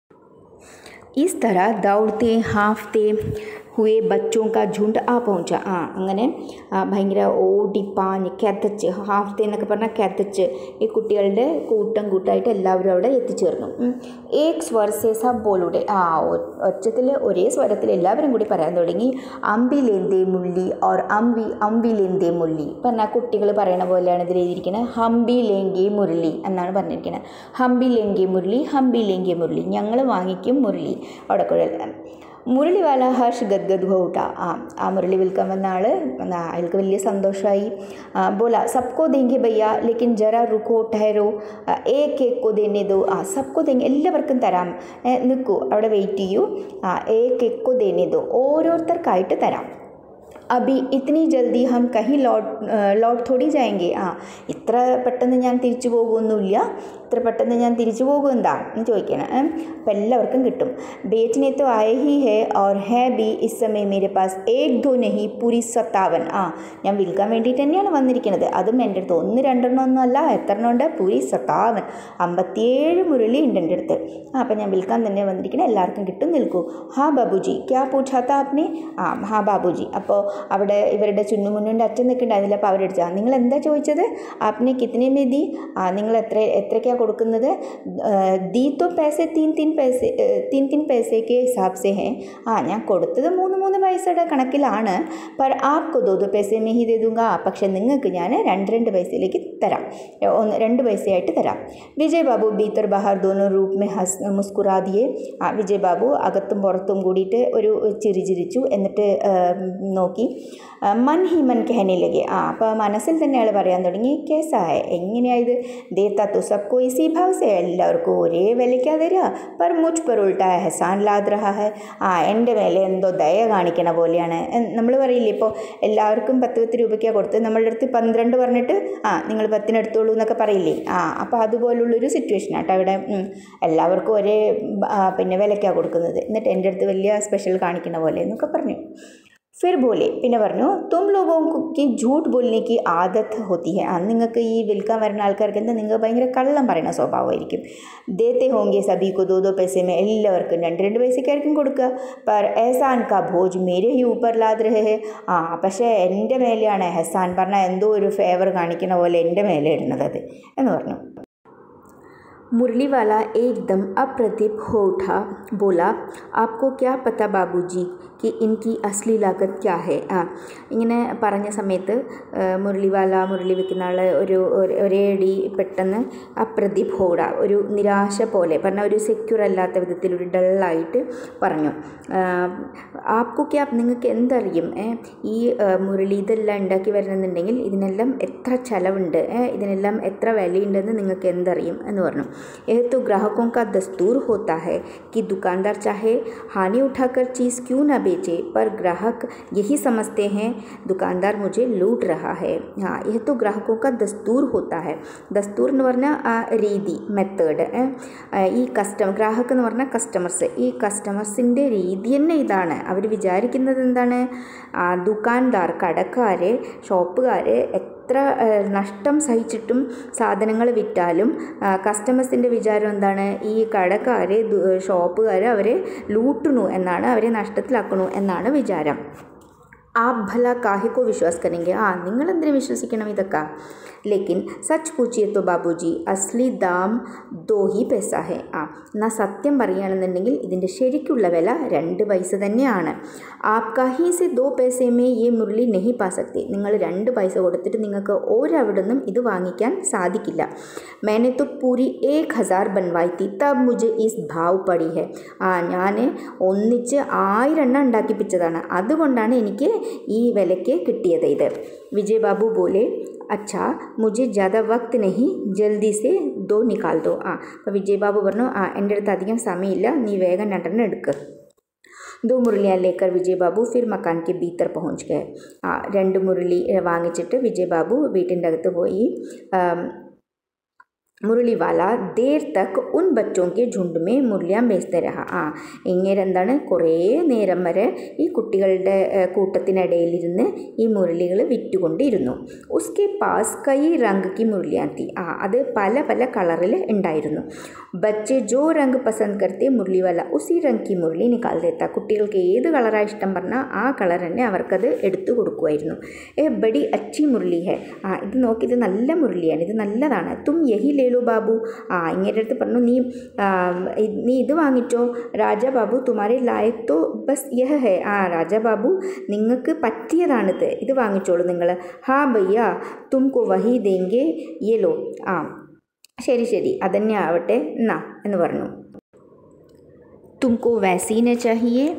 ഇസ് തര ദൗഡത്തെ ഹാഫ്ത്തെ ഹുയെ ബച്ചോं का झुंड ആ പहुंച്ച ആ അങ്ങനെ ആ, ഭയങ്കര ഓടിപ്പാഞ്ഞ് കെതച്ച് ഹാഫ്ത്തെ എന്നൊക്കെ പറഞ്ഞാൽ കെതച്ച് ഈ കുട്ടികളുടെ കൂട്ടം കൂട്ടമായിട്ട് എല്ലാവരും അവിടെ എത്തിച്ചേർന്നു ഉം. ഏക് സ്വർ സെ സബ് ബോലൂടെ ആ ഒച്ചത്തിൽ ഒരേ സ്വരത്തിൽ എല്ലാവരും കൂടി പറയാൻ തുടങ്ങി അമ്പി ലേന്തേ മുള്ളി ഓർ അമ്പി അമ്പി ലേന്തേ മുള്ളി പറഞ്ഞാൽ കുട്ടികൾ പറയണ പോലെയാണ് ഇതിൽ എഴുതിയിരിക്കുന്നത് ഹംബി ലേങ്കി മുരളി എന്നാണ് പറഞ്ഞിരിക്കുന്നത് ഹംബി ലേങ്കി മുരളി ഹംബി ലേങ്കി മുരളി ഞങ്ങൾ വാങ്ങിക്കും മുരളി അവിടെ കുഴൽ മുരളിവാല ഹർഷ് ഗദ്ഗദ് ഹോട്ട ആ ആ മുരളി വിൽക്കാൻ വന്ന ആൾ അയാൾക്ക് വലിയ സന്തോഷമായി ബോല സബ്കോ ദേങ്കെ ഭയ്യ ലേക്കിൻ ജറ റുക്കോ ഠഹരോ ഏക്ക് ഏക്കോ ദേനെ ദോ ആ സബ്കോ ദേങ്കെ എല്ലാവർക്കും തരാം നിൽക്കൂ അവിടെ വെയിറ്റ് ചെയ്യൂ ആ ഏക്ക് ഏക്കോ ദേനെ ദോ ഓരോരുത്തർക്കായിട്ട് തരാം അബി ഇത്തിനി ജൽദി ഹം കഹി ലോട്ട് ലോട്ട് തോടി ജായെങ്കിൽ ആ ഇത്ര പെട്ടെന്ന് ഞാൻ തിരിച്ചു പോകുമൊന്നുമില്ല ഇത്ര പെട്ടെന്ന് ഞാൻ തിരിച്ചു പോകും എന്താ എന്ന് ചോദിക്കണം അപ്പം എല്ലാവർക്കും കിട്ടും ബേറ്റിനെ तो आए ही है और है भी इस समय मेरे पास एक दो नहीं पूरी സത്താവൻ ആ ഞാൻ വിൽക്കാൻ വേണ്ടിയിട്ട് തന്നെയാണ് വന്നിരിക്കുന്നത് അതും എൻ്റെ അടുത്ത് ഒന്ന് രണ്ടെണ്ണം ഒന്നും അല്ല എത്ര എണ്ണം ഉണ്ട് പൂരി സത്താവൻ അമ്പത്തിയേഴ് മുരളി ഉണ്ട് എൻ്റെ അടുത്ത് ആ അപ്പം ഞാൻ വിൽക്കാൻ തന്നെ വന്നിരിക്കുന്നത് എല്ലാവർക്കും കിട്ടും നിൽക്കൂ ഹാ ബാബുജി ക്യാ പൂछാത്ത ആപ്നെ ആ ഹാ ബാബുജി അപ്പോൾ അവിടെ ഇവരുടെ ചുന്നുമുന്നുൻ്റെ അച്ഛൻ നിൽക്കുന്നുണ്ടായിരുന്നില്ല അപ്പോൾ അവരുടെ അടുത്ത് നിങ്ങൾ എന്താ ചോദിച്ചത് ആപ്നെ കിത്തനെ മേ ദി ആ നിങ്ങൾ എത്ര എത്രയ്ക്കാണ് കൊടുക്കുന്നത് ദീ തോ പൈസ തീൻ തീൻ പൈസ തീൻ തീൻ പൈസയ്ക്ക് ഹിസാബ് സെ ഹേ ആ ഞാൻ കൊടുത്തത് മൂന്ന് മൂന്ന് പൈസയുടെ കണക്കിലാണ് പർ ആപ്കോ ദോ ദോ പൈസ മേ ഹി ദേ ദൂങ്ക പക്ഷേ നിങ്ങൾക്ക് ഞാൻ രണ്ട് രണ്ട് പൈസയിലേക്ക് തരാം ഒന്ന് രണ്ട് പൈസയായിട്ട് തരാം വിജയ് ബാബു ബീത്തർ ബഹാർ ദോനോ റൂപ് മേ ഹസ് മുസ്കുറാ ദിയെ ആ വിജയ് ബാബു അകത്തും പുറത്തും കൂടിയിട്ട് ഒരു ചിരി ചിരിച്ചു എന്നിട്ട് നോക്കി മൻ ഹി മൻ കഹനെ ലഗെ ആ അപ്പോൾ മനസ്സിൽ തന്നെ അയാൾ പറയാൻ തുടങ്ങി കേസായ എങ്ങനെയായത് ദേത്താ തു സബ്കോ ഇസി ഭാവ് സെ എല്ലാവർക്കും ഒരേ വിലയ്ക്കാ തരിക പർ മുജ് പർ ഉൾട്ടാ ഹസാൻ ലാദ് റഹാ ഹെ ആ എൻ്റെ മേലെ എന്തോ ദയ കാണിക്കണ പോലെയാണ് നമ്മൾ പറയില്ലേ ഇപ്പോൾ എല്ലാവർക്കും പത്ത് പത്ത് രൂപയ്ക്കാണ് കൊടുത്തത് നമ്മളുടെ അടുത്ത് പന്ത്രണ്ട് പറഞ്ഞിട്ട് ആ നിങ്ങൾ പത്തിന് എടുത്തോളൂ എന്നൊക്കെ പറയില്ലേ ആ അപ്പോൾ അതുപോലുള്ളൊരു സിറ്റുവേഷൻ ആട്ടോ അവിടെ എല്ലാവർക്കും ഒരേ പിന്നെ വിലയ്ക്കാണ് കൊടുക്കുന്നത് എന്നിട്ട് എൻ്റെ അടുത്ത് വലിയ സ്പെഷ്യൽ കാണിക്കണ പോലെ എന്നൊക്കെ പറഞ്ഞു ഫിർ ബോലെ പിന്നെ പറഞ്ഞു തും ലോകോക്ക് ജൂട്ട് ബോലിനേക്ക് ആദത്ത് ഹോത്തി ഹെ ആ നിങ്ങൾക്ക് ഈ വിൽക്കാൻ വരുന്ന ആൾക്കാർക്ക് എന്താ നിങ്ങൾ ഭയങ്കര കള്ളം പറയുന്ന സ്വഭാവമായിരിക്കും ദേത്തെ ഹോങ്കെ സബിക്കോ ദോ ദോ പൈസമേ എല്ലാവർക്കും രണ്ട് രണ്ട് പൈസക്കായിരിക്കും കൊടുക്കുക പർ എഹസാൻ കാ ഭോജ് മേരെ ഹി ഊപ്പർ ലാദ് രഹേ ഹെ ആ പക്ഷേ എൻ്റെ മേലെയാണ് എഹസാൻ പറഞ്ഞാൽ എന്തോ ഒരു ഫേവർ കാണിക്കുന്ന പോലെ എൻ്റെ മേലെ ഇടുന്നത് അത് എന്ന് പറഞ്ഞു मुरली वाला एकदम अप्रतिभ हो उठा बोला आपको क्या पता बाबूजी कि इनकी असली लागत क्या है ആ ഇങ്ങനെ പറഞ്ഞ സമയത്ത് മുരളിവാല മുരളി വെക്കുന്ന ആൾ ഒരു ഒരേ അടി പെട്ടെന്ന് അപ്രദീപ് ഹോഡ ഒരു നിരാശ പോലെ പറഞ്ഞ ഒരു സെക്യൂർ അല്ലാത്ത വിധത്തിൽ ഒരു ഡള്ളായിട്ട് പറഞ്ഞു ആപ്കു ക്യാ നിങ്ങൾക്ക് എന്തറിയും ഈ മുരളി ഇതെല്ലാം ഉണ്ടാക്കി വരണമെന്നുണ്ടെങ്കിൽ ഇതിനെല്ലാം എത്ര ചിലവുണ്ട് ഇതിനെല്ലാം എത്ര വിലയുണ്ടെന്ന് നിങ്ങൾക്ക് എന്തറിയും എന്ന് പറഞ്ഞു यह तो ग्राहकों का दस्तूर होता है कि दुकानदार चाहे हानि उठाकर चीज़ क्यों ना बेचे पर ग्राहक यही समझते हैं दुकानदार मुझे लूट रहा है हाँ यह तो ग्राहकों का दस्तूर होता है ദസ്തൂർ എന്ന് പറഞ്ഞാൽ ആ രീതി മെത്തേഡ് ഈ കസ്റ്റമർ ഗ്രാഹക് എന്ന് പറഞ്ഞാൽ കസ്റ്റമേഴ്സ് ഈ കസ്റ്റമേഴ്സിൻ്റെ രീതി തന്നെ ഇതാണ് അവർ വിചാരിക്കുന്നത് എന്താണ് ദുക്കാൻദാർ കടക്കാർ ഷോപ്പുകാർ എത്ര നഷ്ടം സഹിച്ചിട്ടും സാധനങ്ങൾ വിറ്റാലും കസ്റ്റമേഴ്സിൻ്റെ വിചാരം എന്താണ് ഈ കടക്കാർ ഷോപ്പുകാർ അവരെ ലൂട്ടണു എന്നാണ് അവരെ നഷ്ടത്തിലാക്കണു എന്നാണ് വിചാരം ആ ഭല കാഹിക്കോ വിശ്വാസ് കരെങ്കിൽ ആ നിങ്ങൾ എന്തിനു വിശ്വസിക്കണം ഇതൊക്കെ ലേക്കിൻ സച്ച് പൂച്ചിയെ തോ ബാബുജി അസ്ലി ദാം ദോ ഹി പൈസ ഹെ ആ എന്നാൽ സത്യം പറയുകയാണെന്നുണ്ടെങ്കിൽ ഇതിൻ്റെ ശരിക്കുള്ള വില രണ്ട് പൈസ തന്നെയാണ് ആപ് കഹി സെ ദോ പൈസമേ ഈ മുരളി നെഹി പാ സക്തി നിങ്ങൾ രണ്ട് പൈസ കൊടുത്തിട്ട് നിങ്ങൾക്ക് ഒരവിടുന്നും ഇത് വാങ്ങിക്കാൻ സാധിക്കില്ല മേനെ तो पूरी एक हज़ार बनवाई थी तब मुझे इस भाव पड़ी है ആ ഞാൻ ഒന്നിച്ച് ആയിരം എണ്ണം ഉണ്ടാക്കിപ്പിച്ചതാണ് അതുകൊണ്ടാണ് എനിക്ക് ഈ വിലയ്ക്ക് കിട്ടിയത് ഇത് വിജയ് ബാബു പോലെ അച്ഛാ മുझे ज़्यादा വക്ത് നഹി ജൽദി സെ ദോ നിക്കാൽ ദോ ആ അപ്പോൾ വിജയ് ബാബു പറഞ്ഞു ആ എൻ്റെ അടുത്ത് അധികം സമയമില്ല നീ വേഗം രണ്ടെണ്ണം എടുക്ക് ദോ മുരളിയാൻ ലേക്കർ വിജയ് ബാബു ഫിർ മക്കാൻ കെ ഭീത്തർ പहुंच गए ആ രണ്ട് മുരളി വാങ്ങിച്ചിട്ട് വിജയ് ബാബു വീട്ടിൻ്റെ അകത്ത് പോയി മുരളിവാല ദേർ തക്ക് ഉൻ ബച്ചോങ്കെ ഝുണ്ട് മേ മുരളിയാൻ ബേസ്തെ രഹ ആ ഇങ്ങനെ എന്താണ് കുറേ നേരം വരെ ഈ കുട്ടികളുടെ കൂട്ടത്തിനിടയിലിരുന്ന് ഈ മുരളികൾ വിറ്റുകൊണ്ടിരുന്നു ഉസ്കെ പാസ് കൈ റംഗ് കി മുരളിയാൻ തീ ആ അത് പല പല കളറിൽ ഉണ്ടായിരുന്നു ബच्चे ജോ രംഗ് പസന്ദ് കർത്തെ മുരളിവാല ഉസി രംഗ് കി മുരളി നിക്കാൽ ദേത്ത കുട്ടികൾക്ക് ഏത് കളറാണ് ഇഷ്ടം പറഞ്ഞാൽ ആ കളർ തന്നെ അവർക്കത് എടുത്തു കൊടുക്കുമായിരുന്നു ഏ ബഡി അച്ചി മുരളി ഹെ ആ ഇത് നോക്കി ഇത് നല്ല മുരളിയാണ് ഇത് നല്ലതാണ് തും യഹി ലേലു ബാബു ആ ഇങ്ങനെ അടുത്ത് പറഞ്ഞു നീ നീ ഇത് വാങ്ങിച്ചോ രാജാ ബാബു തുമാരെ ലായക് തോ ബസ് യഹ ഹെ ആ രാജാ ബാബു നിങ്ങൾക്ക് പറ്റിയതാണിത് ഇത് വാങ്ങിച്ചോളൂ നിങ്ങൾ ഹാ ഭയ്യ തുംകോ വഹി ദേങ്കെ യെലോ ആ ശരി ശരി അതന്നെ ആവട്ടെ എന്നാ എന്ന് പറഞ്ഞു തുംകോ വൈസീന ചാഹിയെ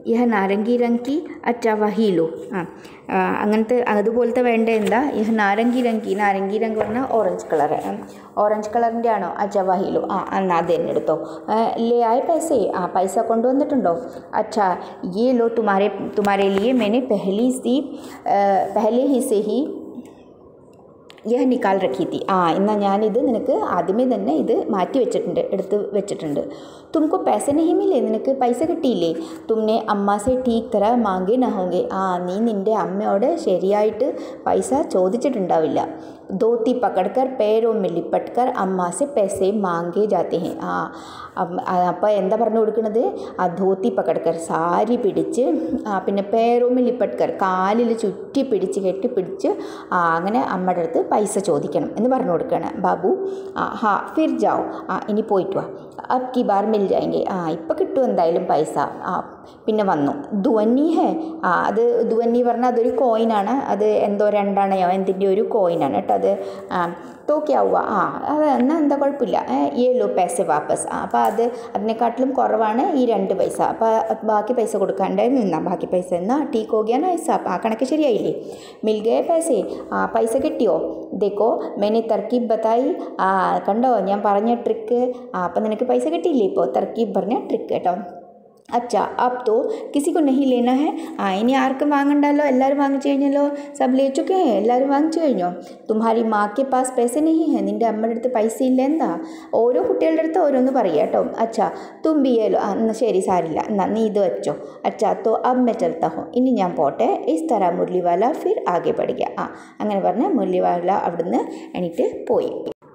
യഹ നാരംഗി രംഗ് കി അച്ഛാ വഹി ലോ ആ ആ, അങ്ങനത്തെ അതുപോലത്തെ വേണ്ട എന്താ യഹ നാരംഗി രംഗ് കി നാരംഗി രംഗ് പറഞ്ഞാൽ ഓറഞ്ച് കളർ ഓറഞ്ച് കളറിൻ്റെ ആണോ അച്ഛാ വഹിലോ ആ എന്നാൽ അത് തന്നെ എടുത്തോ ആ, ലേ ആയ പൈസ ആ പൈസ കൊണ്ടുവന്നിട്ടുണ്ടോ അച്ഛാ ये लो तुम्हारे तुम्हारे लिए मैंने पहली सी आ, पहले ही से ही യഹ നിക്കാൽ റഖി തി ആ എന്നാൽ ഞാനിത് നിനക്ക് ആദ്യമേ തന്നെ ഇത് മാറ്റി വെച്ചിട്ടുണ്ട് എടുത്ത് വെച്ചിട്ടുണ്ട് തുമക്കോ പൈസ നഹി മില്ലേ നിനക്ക് പൈസ കിട്ടിയില്ലേ തുമ്നെ അമ്മാസെ ടീക്ക് തര മാങ്കെ നഹോങ്കെ ആ നീ നിൻ്റെ അമ്മയോട് ശരിയായിട്ട് പൈസ ചോദിച്ചിട്ടുണ്ടാവില്ല ധോത്തി പക്കടക്കർ പേരോ में लिपट कर अम्मा से पैसे मांगे जाते हैं ആ അപ്പോൾ എന്താ പറഞ്ഞു കൊടുക്കുന്നത് ആ ധോത്തി പക്കടക്കർ സാരി പിടിച്ച് ആ പിന്നെ പേരോമിൽ ലിപ്പട്കർ കാലിൽ ചുറ്റി പിടിച്ച് കെട്ടി പിടിച്ച് ആ അങ്ങനെ അമ്മയുടെ അടുത്ത് പൈസ ചോദിക്കണം എന്ന് പറഞ്ഞു കൊടുക്കുകയാണ് ബാബു ആ ഹാ ഫിർ ജാओ ആ ഇനി പോയിട്ട് വാ അബ് കി ബാർ മിൽ ജായെങ്കിൽ ആ ഇപ്പം കിട്ടും എന്തായാലും പൈസ ആ പിന്നെ വന്നു ധ്വനി ഹേ ആ അത് ധ്വനി പറഞ്ഞാൽ അതൊരു കോയിനാണ് അത് എന്തോ രണ്ടണയോ എന്തിൻ്റെ ഒരു കോയിനാണ് കേട്ടോ അത് ആ തോ ക്യാ ഹുവ ആ അത് എന്നാൽ എന്താ കുഴപ്പമില്ല ഏ ലോ പൈസ വാപ്പസ് ആ അപ്പോൾ അത് അതിനെക്കാട്ടിലും കുറവാണ് ഈ രണ്ട് പൈസ അപ്പോൾ ബാക്കി പൈസ കൊടുക്കാണ്ട് നിന്നാ ബാക്കി പൈസ എന്നാൽ ടീ കോകിയാൻ പൈസ ആ കണക്ക് ശരിയായില്ലേ മിൽ ഗേ പൈസ ആ പൈസ കിട്ടിയോ ദേക്കോ മേനെ തർക്കീബ് ബത്തായി ആ കണ്ടോ ഞാൻ പറഞ്ഞ ട്രിക്ക് ആ അപ്പം നിനക്ക് പൈസ കിട്ടിയില്ലേ ഇപ്പോൾ തർക്കീബ് പറഞ്ഞ ട്രിക്ക് കേട്ടോ അച്ഛാ അപ് തോ കിസി കോ നഹി ലേന ഹെ ആ ഇനി ആർക്കും വാങ്ങണ്ടല്ലോ എല്ലാവരും വാങ്ങിച്ചു കഴിഞ്ഞല്ലോ സബ് ലേ ചുക്കേ എല്ലാവരും വാങ്ങിച്ചു കഴിഞ്ഞോ തുമ്ഹാരി മാക്കെ പാസ് പൈസ നഹി ഹെ നിൻ്റെ അമ്മയുടെ അടുത്ത് പൈസ ഇല്ല എന്താ ഓരോ കുട്ടികളുടെ അടുത്ത് ഓരോന്ന് പറയുക കേട്ടോ അച്ഛാ തുമ്പിയേലോ ആ എന്നാൽ ശരി സാരില്ല എന്നാൽ നീ ഇത് വെച്ചോ അച്ഛാ തോ അബ് മെ ചലത്ത ഹോ ഇനി ഞാൻ പോട്ടെ ഇസ് തര മുരളിവാല ഫിർ ആകെ പഠിക്കുക ആ അങ്ങനെ പറഞ്ഞ് മുരളിവാല അവിടുന്ന് എണീറ്റ് പോയി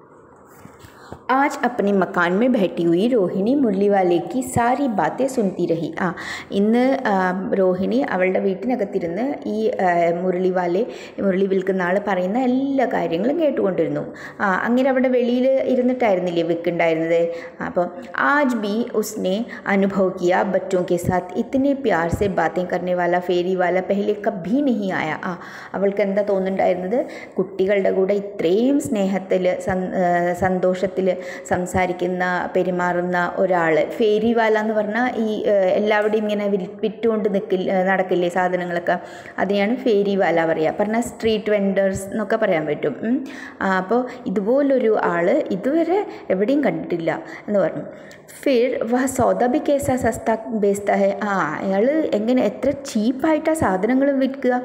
आज अपने मकान में बैठी हुई रोहिणी മുരളി വാലെ की सारी बातें सुनती रही ആ ഇന്ന് ആ, രോഹിണി അവളുടെ വീട്ടിനകത്തിരുന്ന് ഈ ആ, മുരളി വാലെ മുരളി വിൽക്കുന്ന ആൾ പറയുന്ന എല്ലാ കാര്യങ്ങളും കേട്ടുകൊണ്ടിരുന്നു ആ അങ്ങനെ അവിടെ വെളിയിൽ ഇരുന്നിട്ടായിരുന്നില്ലേ വിൽക്കുണ്ടായിരുന്നത് അപ്പോൾ ആജ് ബി ഉസ്നെ അനുഭव किया बच्चों के साथ इतने प्यार से बातें करने वाला फेरी वाला पहले कभी नहीं आया ആ അവൾക്ക് എന്താ തോന്നുന്നുണ്ടായിരുന്നത് കുട്ടികളുടെ കൂടെ ഇത്രയും സ്നേഹത്തിൽ സന്തോഷത്തിൽ സംസാരിക്കുന്ന പെരുമാറുന്ന ഒരാൾ ഫേരിവാല എന്ന് പറഞ്ഞാൽ ഈ ഏഹ്, എല്ലാവിടെയും ഇങ്ങനെ വിൽ വിറ്റുകൊണ്ട് നിൽക്കില്ല നടക്കില്ലേ സാധനങ്ങളൊക്കെ അതിനെയാണ് ഫേരിവാല പറയുക പറഞ്ഞാൽ സ്ട്രീറ്റ് വെൻഡേഴ്സ് എന്നൊക്കെ പറയാൻ പറ്റും ഉം. ആ, അപ്പോൾ ഇതുപോലൊരു ആൾ ഇതുവരെ എവിടെയും കണ്ടിട്ടില്ല എന്ന് പറഞ്ഞു ഫിർ വഹ സൗദ ബി കേസാ സസ്ത ബേസ്ത ഹെ ആ അയാൾ എങ്ങനെ എത്ര ചീപ്പായിട്ടാണ് സാധനങ്ങൾ വിൽക്കുക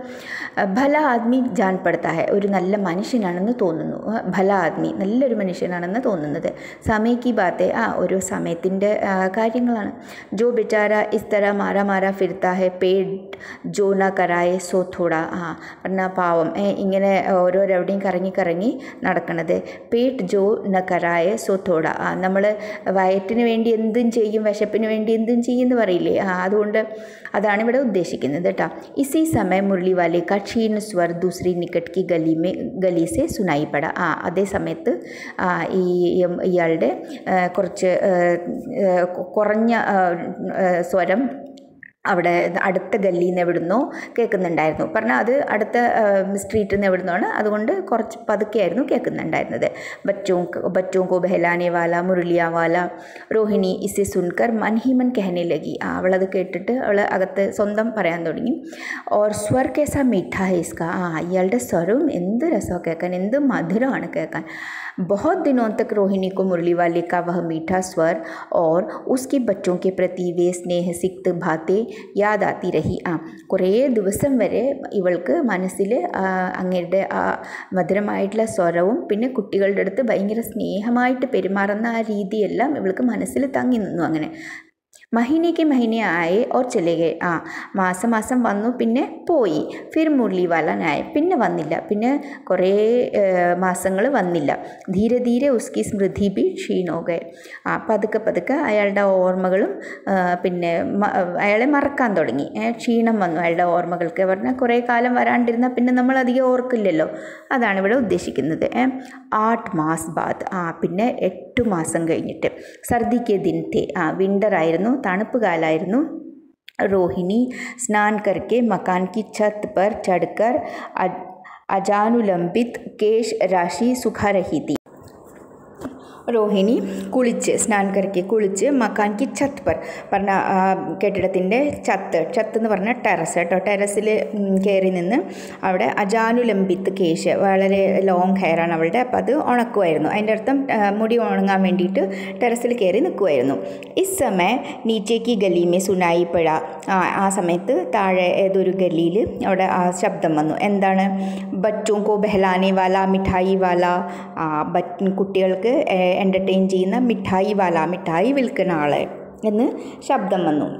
ഭല ആദ്മി ജാൻ പെടുത്ത ഹെ ഒരു നല്ല മനുഷ്യനാണെന്ന് തോന്നുന്നു ആ, ഭല ആദ്മി നല്ലൊരു മനുഷ്യനാണെന്ന് തോന്നുന്നത് സമയക്ക് ബാത്തെ ആ ഒരു സമയത്തിൻ്റെ കാര്യങ്ങളാണ് ജോ ബിച്ചാര ഇസ് തര മാറാ മാറാ ഫിർത്ത ഹെ പേഡ് ജോ ന കരായെ സോ തോട ആ പറഞ്ഞാൽ പാവം ഏ, ഇങ്ങനെ ഓരോരെവിടെയും കറങ്ങി കറങ്ങി നടക്കണത് പേട്ട് ജോ ന കരായെ സോ തോട ആ നമ്മൾ വയറ്റിന് വേണ്ടി എന്തും ചെയ്യും വിശപ്പിന് വേണ്ടി എന്തും ചെയ്യും എന്ന് പറയില്ലേ ആ അതുകൊണ്ട് അതാണ് ഇവിടെ ഉദ്ദേശിക്കുന്നത് കേട്ടോ ഇസി സമയം മുരളി വാലെ കാ ക്ഷീൺ സ്വർ ദൂസരി നിക്കട്ട് കി ഗലി മേ ഗലി സെ സുനായി പട ആ അതേ സമയത്ത് ആ, ഈ ഇയം- ഇയാളുടെ ആ, കുറച്ച് ആ, ആ, കുറഞ്ഞ ആ, ആ, സ്വരം അവിടെ അടുത്ത ഗല്ലിയിൽ നിന്ന് എവിടുന്നോ കേൾക്കുന്നുണ്ടായിരുന്നു പറഞ്ഞാൽ അത് അടുത്ത സ്ട്രീറ്റിൽ നിന്ന് എവിടുന്നാണ് അതുകൊണ്ട് കുറച്ച് പതുക്കെയായിരുന്നു കേൾക്കുന്നുണ്ടായിരുന്നത് ബച്ചോं ബച്ചോं को ബഹലാനെ വാല മുരളിയ വാല രോഹിണി ഇസെ സുൻകർ മൻ ഹി മൻ കഹനെ ലഗി ആ അവളത് കേട്ടിട്ട് അവൾ അകത്ത് സ്വന്തം പറയാൻ തുടങ്ങി ഓർ സ്വർ കേസാ മീഠാ ഹെ ഇസ്ക ആ ഇയാളുടെ സ്വരവും എന്ത് രസമാണ് കേൾക്കാൻ എന്ത് മധുരമാണ് കേൾക്കാൻ बहुत दिनों तक रोहिणी को मुरली वाले का वह मीठा स्वर और उसके बच्चों के प्रति वे स्नेह सिक्त बातें യാദ് ആത്തി രഹി ആ കുറേ ദിവസം വരെ ഇവൾക്ക് മനസ്സിൽ അങ്ങയുടെ ആ മധുരമായിട്ടുള്ള സ്വരവും പിന്നെ കുട്ടികളുടെ അടുത്ത് ഭയങ്കര സ്നേഹമായിട്ട് പെരുമാറുന്ന ആ രീതിയെല്ലാം ഇവൾക്ക് മനസ്സിൽ തങ്ങി നിന്നു അങ്ങനെ മഹീനയ്ക്ക് മഹീനെ ആയേ ഓർ ചലേഗെ ആ മാസം മാസം വന്നു പിന്നെ പോയി ഫിർ മുരളിവാലനായി പിന്നെ വന്നില്ല പിന്നെ കുറേ മാസങ്ങൾ വന്നില്ല ധീരെ ധീരെ ഉസ്കി സ്മൃതി ബി ക്ഷീണോകെ ആ പതുക്കെ പതുക്കെ അയാളുടെ ഓർമ്മകളും ആ, പിന്നെ മ- അയാളെ മറക്കാൻ തുടങ്ങി ഏ, ക്ഷീണം വന്നു അയാളുടെ ഓർമ്മകൾക്ക് പറഞ്ഞാൽ കുറേ കാലം വരാണ്ടിരുന്നാൽ പിന്നെ നമ്മൾ അധികം ഓർക്കില്ലല്ലോ അതാണ് ഇവിടെ ഉദ്ദേശിക്കുന്നത് ഏ. ആട്ട് മാസ് ബാദ് ആ പിന്നെ എട്ട് മാസം കഴിഞ്ഞിട്ട് സർദിക്ക് ദിൻത്തെ ആ വിൻ്റർ ആയിരുന്നു തണുപ്പ് കാലമായിരുന്നു रोहिणी स्नान करके मकान की छत पर चढ़कर अ- अजानुलंबित केश राशि सुखा रही थी രോഹിണി കുളിച്ച് സ്നാൻ കരയ്ക്ക് കുളിച്ച് മക്കാൻ കി ഛത്ത് പർ പറഞ്ഞ ആ കെട്ടിടത്തിൻ്റെ ചത്ത് ചത്ത് എന്ന് പറഞ്ഞാൽ ടെറസ് കേട്ടോ ടെറസിൽ കയറി നിന്ന് അവിടെ അജാനുലംബിത്ത് കേശ് വളരെ ലോങ് ഹെയറാണ് അവളുടെ അപ്പോൾ അത് ഉണക്കുമായിരുന്നു അതിൻ്റെ അർത്ഥം ആ, മുടി ഉണങ്ങാൻ വേണ്ടിയിട്ട് ടെറസിൽ കയറി നിൽക്കുമായിരുന്നു ഇസ് സമയ നീച്ചേക്ക് ഗലിമേ സുനായി പിഴ ആ ആ സമയത്ത് താഴെ ഏതൊരു ഗലിയിൽ അവിടെ ആ ശബ്ദം വന്നു എന്താണ് ബച്ചോं को ബഹലാനെ വാല മിഠായി വാല ആ ബറ്റ് കുട്ടികൾക്ക് എൻ്റർടൈൻ ചെയ്യുന്ന മിഠായി വാല മിഠായി വിൽക്കുന്ന ആളെ എന്ന് ശബ്ദം വന്നു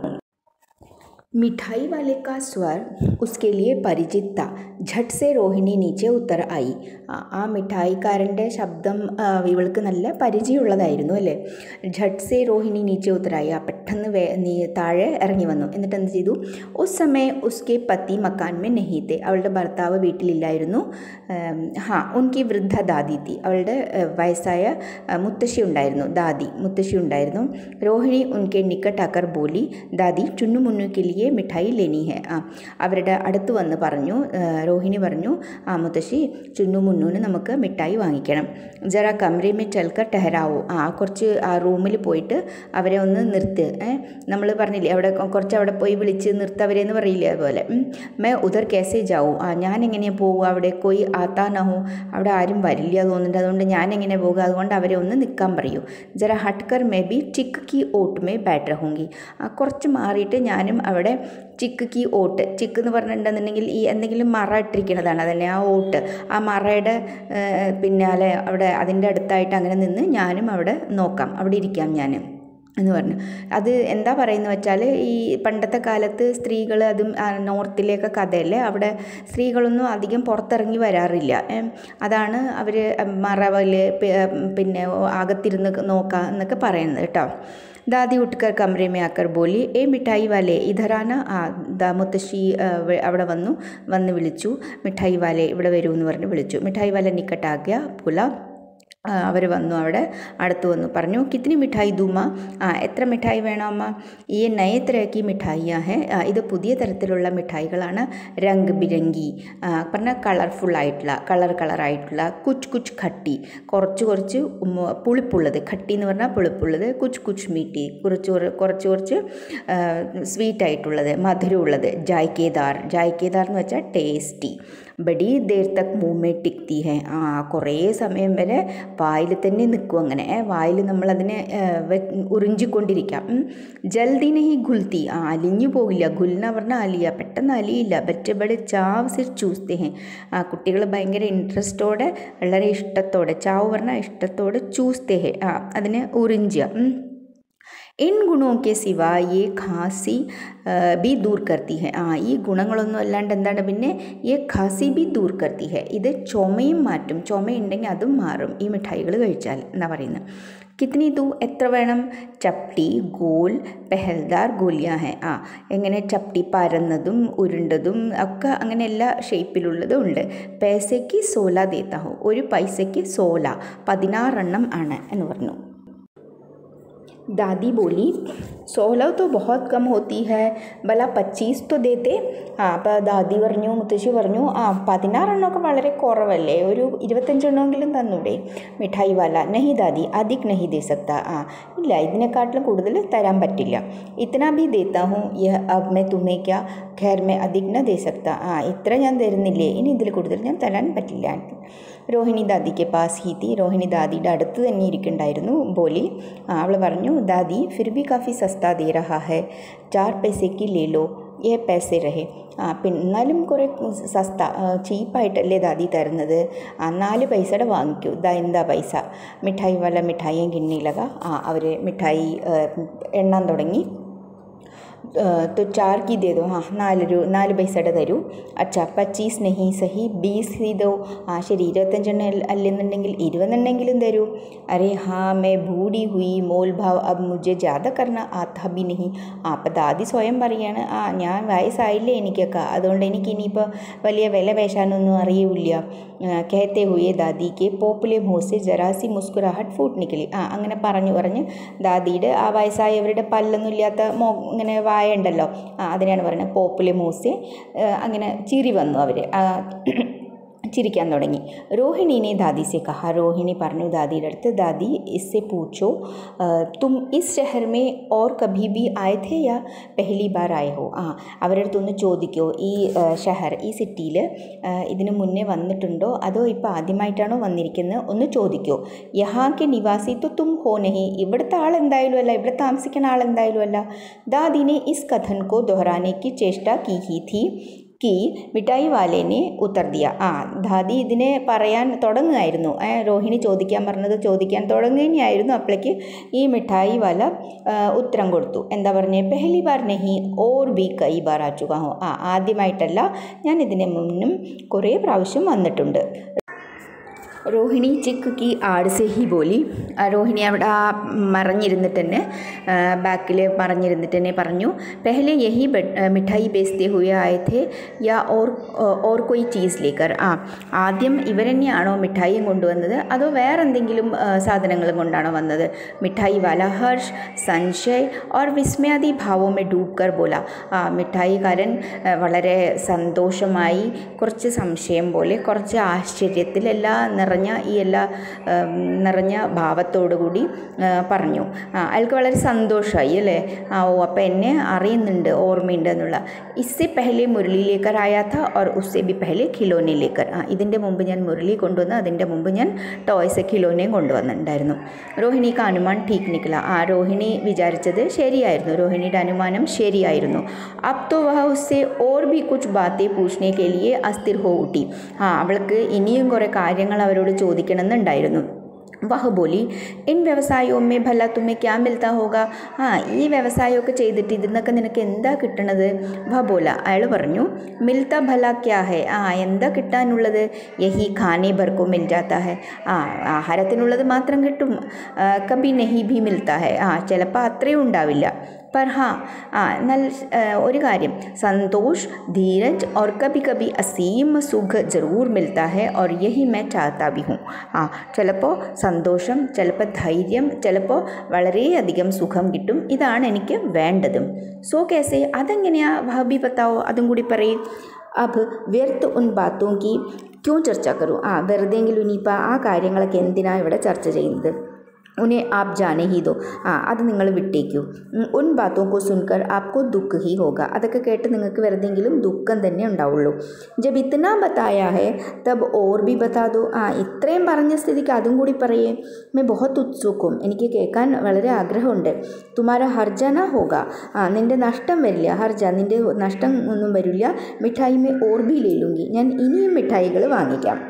मिठाई वाले का स्वर उसके लिए परिचित था झट से रोहिणी नीचे उतर आई ആ ആ മിഠായിക്കാരൻ്റെ ശബ്ദം ആ, ഇവൾക്ക് നല്ല പരിചയമുള്ളതായിരുന്നു അല്ലേ ഝട്ട് സേ രോഹിണി നീച്ചെ ഉത്തരായി ആ പെട്ടെന്ന് വേ നീ താഴെ ഇറങ്ങി വന്നു എന്നിട്ട് എന്ത് ചെയ്തു ഉസ് സമയം ഉസ്കെ പതി മക്കാൻ മേ നഹീത്തെ അവളുടെ ഭർത്താവ് വീട്ടിലില്ലായിരുന്നു ഏം, ഹാ ഉൻകി വൃദ്ധ ദാദി തി അവളുടെ ഏ, വയസ്സായ ആ, മുത്തശ്ശി ഉണ്ടായിരുന്നു ദാദി മുത്തശ്ശി ഉണ്ടായിരുന്നു രോഹിണി ഉൻകെ നിക്കട്ട് അക്കർ ബോലി ദാദി ചുന്നു മുന്നുക്ക് ലിയെ മിഠായി ലെനി ഹെ ആ അവരുടെ അടുത്ത് വന്ന് പറഞ്ഞു ആ, രോഹിണി പറഞ്ഞു ആ മുത്തശ്ശി ചുന്നു മുന്നൂന് നമുക്ക് മിഠായി വാങ്ങിക്കണം ജറ കമരമേ ചൽക്കർ ടെഹരാവോ ആ കുറച്ച് ആ റൂമിൽ പോയിട്ട് അവരെ ഒന്ന് നിർത്ത് ഏ നമ്മൾ പറഞ്ഞില്ലേ അവിടെ കൊ- കുറച്ച് അവിടെ പോയി വിളിച്ച് നിർത്തവരെന്ന് പറയില്ലേ അതുപോലെ ഉം. മേ ഉദർ കേസേ ജാവൂ ആ ഞാൻ എങ്ങനെയാണ് പോവുക അവിടെ കോയി ആത്താ നഹോ അവിടെ ആരും വരില്ല തോന്നുന്നുണ്ട് അതുകൊണ്ട് ഞാൻ എങ്ങനെ പോകുക അതുകൊണ്ട് അവരെ ഒന്ന് നിൽക്കാൻ പറയൂ ജറ ഹട്ട്കർ മേ ബി ചിക്ക് കി ഓട്ട് മേ ബാറ്റ് റഹൂങ്കി ആ കുറച്ച് മാറിയിട്ട് ഞാനും അവിടെ ചിക്ക് കി ഓട്ട് ചിക്ക് എന്ന് പറഞ്ഞിട്ടുണ്ടെന്നുണ്ടെങ്കിൽ ഈ എന്തെങ്കിലും മറ ഇട്ടിരിക്കുന്നതാണ് അതന്നെ ആ ഓട്ട് ആ മറയുടെ ഏഹ്, പിന്നാലെ അവിടെ അതിൻ്റെ അടുത്തായിട്ട് അങ്ങനെ നിന്ന് ഞാനും അവിടെ നോക്കാം അവിടെ ഇരിക്കാം ഞാൻ എന്ന് പറഞ്ഞു അത് എന്താ പറയുന്നത് വെച്ചാൽ ഈ പണ്ടത്തെ കാലത്ത് സ്ത്രീകൾ അതും ആ, നോർത്തിലെയൊക്കെ കഥയല്ലേ അവിടെ സ്ത്രീകളൊന്നും അധികം പുറത്തിറങ്ങി വരാറില്ല ഏം, അതാണ് അവർ മറവൽ പിന്നെ അകത്തിരുന്ന് നോക്കുക എന്നൊക്കെ പറയുന്നത് കേട്ടോ ദാദി ഉട്ട്കർ കമരെ മേ ആക്കർ ബോലി ഏ മിഠായി വാലെ ഇധറാന ആ ദാ മുത്തശ്ശി ആ, വ- അവിടെ വന്നു വന്ന് വിളിച്ചു മിഠായി വാലെ ഇവിടെ വരൂ എന്ന് പറഞ്ഞ് വിളിച്ചു മിഠായി വാല നിക്കട്ടാക്കിയ പുല അവർ വന്നു അവിടെ അടുത്ത് വന്നു പറഞ്ഞു കിത്തിനി മിഠായി ദൂമ ആ എത്ര മിഠായി വേണം അമ്മ ഈ നയ തരക്കി മിഠായിയാ ഹെ ആ, ഇത് പുതിയ തരത്തിലുള്ള മിഠായികളാണ് രംഗ് ബിരങ്കി ആ, പറഞ്ഞാൽ കളർഫുൾ ആയിട്ടുള്ള കളർ കളറായിട്ടുള്ള കുച്ച് കുച്ച് ഖട്ടി കുറച്ച് കുറച്ച് ഉം, പുളിപ്പുള്ളത് ഖട്ടി എന്ന് പറഞ്ഞാൽ പുളിപ്പുള്ളത് കുച്ച് കുച്ച് മീട്ടി കുറച്ച് കുറ- കുറച്ച് കുറച്ച് സ്വീറ്റ് ആയിട്ടുള്ളത് മധുരമുള്ളത് ജായ്ക്കേദാർ ജായ്ക്കേദാർ എന്ന് വെച്ചാൽ ടേസ്റ്റി ബഡി ദേർ തക് മൂമേ ടിക്തി ഹെ ആ കുറേ സമയം വരെ വായിൽ തന്നെ നിൽക്കും അങ്ങനെ വായിൽ നമ്മളതിനെ ആ, വെ- ഉറിഞ്ചിക്കൊണ്ടിരിക്കാം ഉം. ജൽദി നഹി ഗുൽത്തി ആ അലിഞ്ഞു പോകില്ല ഗുൽന പറഞ്ഞാൽ അലിയ പെട്ടെന്ന് അലിയില്ല ബറ്റ് ബടെ ചാവ് സിർ ചൂസ്തേ ഹെ ആ കുട്ടികൾ ഭയങ്കര ഇൻട്രസ്റ്റോടെ വളരെ ഇഷ്ടത്തോടെ ചാവ് പറഞ്ഞാൽ ഇഷ്ടത്തോടെ ചൂസ്തേ ഹെ ആ അതിനെ ഉറിഞ്ചുക ഉം. ഇൻ ഗുണോ കെ സിവ ഈ ഖാസി ആ, ബി ദൂർ കർത്തി ഹെ ആ ഈ ഗുണങ്ങളൊന്നും അല്ലാണ്ട് എന്താണ് പിന്നെ ഈ ഖാസി ബി ദൂർ കർത്തി ഹെ ഇത് ചുമയും മാറ്റും ചുമയുണ്ടെങ്കിൽ അതും മാറും ഈ മിഠായികൾ കഴിച്ചാൽ എന്നാ പറയുന്നത് കിത്നി ദൂ എത്ര വേണം ചപ്ടി ഗോൽ പെഹൽദാർ ഗോലിയ ഹെ ആ എങ്ങനെ ചപ്ടി പരന്നതും ഉരുണ്ടതും ഒക്കെ അങ്ങനെ എല്ലാ ഷേപ്പിലുള്ളതും ഉണ്ട് പൈസയ്ക്ക് സോല ദേത്ത ഹോ ഒരു പൈസയ്ക്ക് സോല പതിനാറെണ്ണം ആണ് എന്ന് പറഞ്ഞു दादी बोली सोलह तो बहुत कम होती है भला പച്ചീസ് तो देते ആ അപ്പോൾ ദാദി പറഞ്ഞു മുത്തശ്ശി പറഞ്ഞു ആ പതിനാറെണ്ണമൊക്കെ വളരെ കുറവല്ലേ ഒരു ഇരുപത്തഞ്ചെണ്ണമെങ്കിലും തന്നൂടെ മിഠായി വാല നഹി ദാദി അധിക് നഹി ദേ സക്ത ആ ഇല്ല ഇതിനെക്കാട്ടിലും കൂടുതൽ തരാൻ പറ്റില്ല ഇത്തന ബി ദേത്താ ഹൂँ യഹ് അബ് മേ തുമേ ക്യാ ഖൈർ മേ അധിക് ന ദേ സക്ത ആ ഇത്ര ഞാൻ തരുന്നില്ലേ ഇനി ഇതിൽ കൂടുതൽ ഞാൻ തരാൻ പറ്റില്ല രോഹിണി ദാദിക്ക് പാസ് ഹി തി രോഹിണി ദാദിയുടെ അടുത്ത് തന്നെ ഇരിക്കുന്നുണ്ടായിരുന്നു ബോലി ആ, അവൾ പറഞ്ഞു ദാദി ഫിർ ബി കാഫി സസ്താ ദേ രഹാ ഹെ ചാർ പൈസയ്ക്ക് ലേ ലോ ഏ പൈസ രഹേ ആ പിന്നെ എന്നാലും കുറേ സസ്ത ചീപ്പായിട്ടല്ലേ ദാദി തരുന്നത് ആ നാല് പൈസയുടെ വാങ്ങിക്കൂ ദാ എന്താ പൈസ മിഠായി വല്ല മിഠായിയും കിണ്ണിയിലക ആ അവർ മിഠായി ആ, എണ്ണാൻ തുടങ്ങി तो चार की दे दो हाँ നാല് രൂ നാല് പൈസയുടെ തരൂ അച്ഛാ പച്ചീസ് നെഹി സഹി ബീസ് ഹി ദോ ആ ശരി ഇരുപത്തഞ്ചെണ്ണം അല്ല- അല്ലെന്നുണ്ടെങ്കിൽ ഇരുപതെണ്ണെങ്കിലും തരൂ അരെ ഹാ മേ ഭൂടി ഹുയി മോൽ ഭാവ് അബ് മുജെ ജാഥ കർണ ആത്താ ബി നെഹി ആ അപ്പം ദാദി സ്വയം പറയാണ് ആ ഞാൻ വയസ്സായില്ലേ എനിക്കൊക്കെ അതുകൊണ്ട് എനിക്ക് ഇനിയിപ്പോൾ വലിയ വില പേശാനൊന്നും അറിയില്ല കഹത്തെ ഹുയെ ദാദിക്ക് പോപ്പുലെ മുഹസെ ജറാസി മുസ്കുരാഹട്ട് ഫൂട്ട് നിക്കലി ആ അങ്ങനെ പറഞ്ഞു പറഞ്ഞ് ദാദിയുടെ ആ വയസ്സായവരുടെ പല്ലൊന്നും ഇല്ലാത്ത മോ ഇങ്ങനെ വായ ഉണ്ടല്ലോ ആ അതിനെയാണ് പറയുന്നത് പോപ്പുലെ മൂസെ അങ്ങനെ ചിരി വന്നു അവർ ചിരിക്കാൻ തുടങ്ങി രോഹിണീനെ ദാദി സെ കഹ രോഹിണി പറഞ്ഞു ദാദിയുടെ അടുത്ത് ദാദി ഇസ്സെ പൂച്ചോ തും ഇസ് ഷഹർ മേ ഓർ കഭി ബി ആയ ഥേ യാ പെഹലി ബാർ ആയ ഹോ ആ അവരുടെ അടുത്തൊന്ന് ചോദിക്കോ ഈ ഷഹർ ഈ സിറ്റിയിൽ ഇതിനു മുന്നേ വന്നിട്ടുണ്ടോ അതോ ഇപ്പോൾ ആദ്യമായിട്ടാണോ വന്നിരിക്കുന്നത് ഒന്ന് ചോദിക്കോ യഹാക്കെ നിവാസി തു തും ഹോ നഹി ഇവിടുത്തെ ആൾ എന്തായാലും അല്ല ഇവിടെ താമസിക്കുന്ന ആൾ എന്തായാലും അല്ല ദാദിനെ ഇസ് കഥൻ കോ ദോഹറാനേക്ക് ചേഷ്ട കി ഹി थी കി മിഠായി വാലേനെ ഉത്തർ ദിയ ആ ദാദി ഇതിനെ പറയാൻ തുടങ്ങുമായിരുന്നു രോഹിണി ചോദിക്കാൻ പറഞ്ഞത് ചോദിക്കാൻ തുടങ്ങുകയായിരുന്നു അപ്പോഴേക്ക് ഈ മിഠായി വാല ഉത്തരം കൊടുത്തു എന്താ പറഞ്ഞേ പെഹലി ബാർ നെഹി ഓർ ബി കൈ ബാർ ആച്ചുക ഹോ ആ ആദ്യമായിട്ടല്ല ഞാൻ ഇതിന് മുന്നും കുറേ പ്രാവശ്യം വന്നിട്ടുണ്ട് രോഹിണി ചിക്ക് കി ആട് സെ ഹി ബോലി രോഹിണി അവിടെ ആ മറഞ്ഞിരുന്നിട്ട് തന്നെ ബാക്കിൽ മറഞ്ഞിരുന്നിട്ട് തന്നെ പറഞ്ഞു പെഹലെ യഹി മിഠായി ബേസ്തെ ഹുയ ആയ ഥേ യാ ഓർ ഓർ കൊയ് ചീസ് ലേക്കർ ആ ആദ്യം ഇവർ തന്നെയാണോ മിഠായിയും കൊണ്ടുവന്നത് അതോ വേറെ എന്തെങ്കിലും സാധനങ്ങളും കൊണ്ടാണോ വന്നത് മിഠായി വാല ഹർഷ് സഞ്ജയ് ഓർ വിസ്മയാദി ഭാവോ മെ ഡൂബ് കർ ബോല ആ മിഠായിക്കാരൻ വളരെ സന്തോഷമായി കുറച്ച് സംശയം പോലെ കുറച്ച് ആശ്ചര്യത്തിലെല്ലാം നിറഞ്ഞ ഈ എല്ലാ നിറഞ്ഞ ഭാവത്തോടു കൂടി പറഞ്ഞു അയാൾക്ക് വളരെ സന്തോഷമായി അല്ലേ ആ ഓ അപ്പം എന്നെ അറിയുന്നുണ്ട് ഓർമ്മയുണ്ട് എന്നുള്ള ഇസ്സെ പെഹലെ മുരളിയിലേക്കർ ആയാത്ത ഓർ ഉസ്സെ ബി പെഹലെ ഖിലോനയിലേക്കർ ആ ഇതിൻ്റെ മുമ്പ് ഞാൻ മുരളി കൊണ്ടുവന്ന് അതിൻ്റെ മുമ്പ് ഞാൻ ടോയ്സ് ഖിലോനയും കൊണ്ടുവന്നിട്ടുണ്ടായിരുന്നു രോഹിണിക്ക് അനുമാൻ ടീക്ക് നിക്കല ആ രോഹിണി വിചാരിച്ചത് ശരിയായിരുന്നു രോഹിണിയുടെ അനുമാനം ശരിയായിരുന്നു അബ് തോ വഹ ഉസ്സെ ഓർ ബി കുച്ച് ബാത്തെ പൂछने के लिए अस्थिर हो उठी ആ അവൾക്ക് ഇനിയും കുറേ കാര്യങ്ങൾ അവരോട് ചോദിക്കണമെന്നുണ്ടായിരുന്നു വഹ ബോലി ഇൻ വ്യവസായോ മേ ഭല തുമ്മെ ക്യാ മിൽത്താ ഹോഗ ആ ഈ വ്യവസായമൊക്കെ ചെയ്തിട്ട് ഇതിന്നൊക്കെ നിനക്ക് എന്താ കിട്ടണത് വ ബോല അയാൾ പറഞ്ഞു മിൽത്ത ഭല ക്യാ ഹെ ആ എന്താ കിട്ടാനുള്ളത് യഹി ഖാനെ ഭർക്കോ മിൽ ജാത്ത ഹെ ആ ആഹാരത്തിനുള്ളത് മാത്രം കിട്ടും കബി നെഹി ഭി മിൽത്ത ഹെ ആ ചിലപ്പോൾ അത്രയും ഉണ്ടാവില്ല पर हाँ नल ഒരു കാര്യം സന്തോഷ് ധീരജ് और कभी कभी असीम सुख ज़रूर मिलता है और यही मैं चाहता भी हूँ ആ ചിലപ്പോൾ സന്തോഷം ചിലപ്പോൾ ധൈര്യം ചിലപ്പോൾ വളരെയധികം സുഖം കിട്ടും ഇതാണ് എനിക്ക് വേണ്ടതും സോ കേസെ അതെങ്ങനെയാ ഭാബി പത്താവോ അതും കൂടി പറയും അബ് വ്യർത്ത് ഉൻ ബാത്തോം കി ക്യോ ചർച്ച കറൂ ആ വെറുതെങ്കിലും ഇനിയിപ്പോൾ ആ കാര്യങ്ങളൊക്കെ എന്തിനാണ് ഇവിടെ ചർച്ച ചെയ്യുന്നത് ഉനെ ആപ് ജാനെ ഹി ദോ ആ അത് നിങ്ങൾ വിട്ടേക്കൂ ഉൻ ബാത്തോ കോ സുൻകർ ആപ്കോ ദുഃഖ് ഹി ഹോഗ അതൊക്കെ കേട്ട് നിങ്ങൾക്ക് വെറുതെങ്കിലും ദുഃഖം തന്നെ ഉണ്ടാവുള്ളൂ ജബ് ഇത്തന ബത്തായ ഹെ തബ് ഓർ ബി ബത്താ ദോ ആ ഇത്രയും പറഞ്ഞ സ്ഥിതിക്ക് അതും കൂടി പറയേ മേ ബഹുത് ഉത്സുക്കും എനിക്ക് കേൾക്കാൻ വളരെ ആഗ്രഹമുണ്ട് തുമാര ഹർജന ഹോഗ ആ നിൻ്റെ നഷ്ടം വരില്ല ഹർജ നിൻ്റെ നഷ്ടം ഒന്നും വരില്ല മിഠായി മേ ഓർ ബി ലേലുങ്കി ഞാൻ ഇനിയും മിഠായികൾ വാങ്ങിക്കാം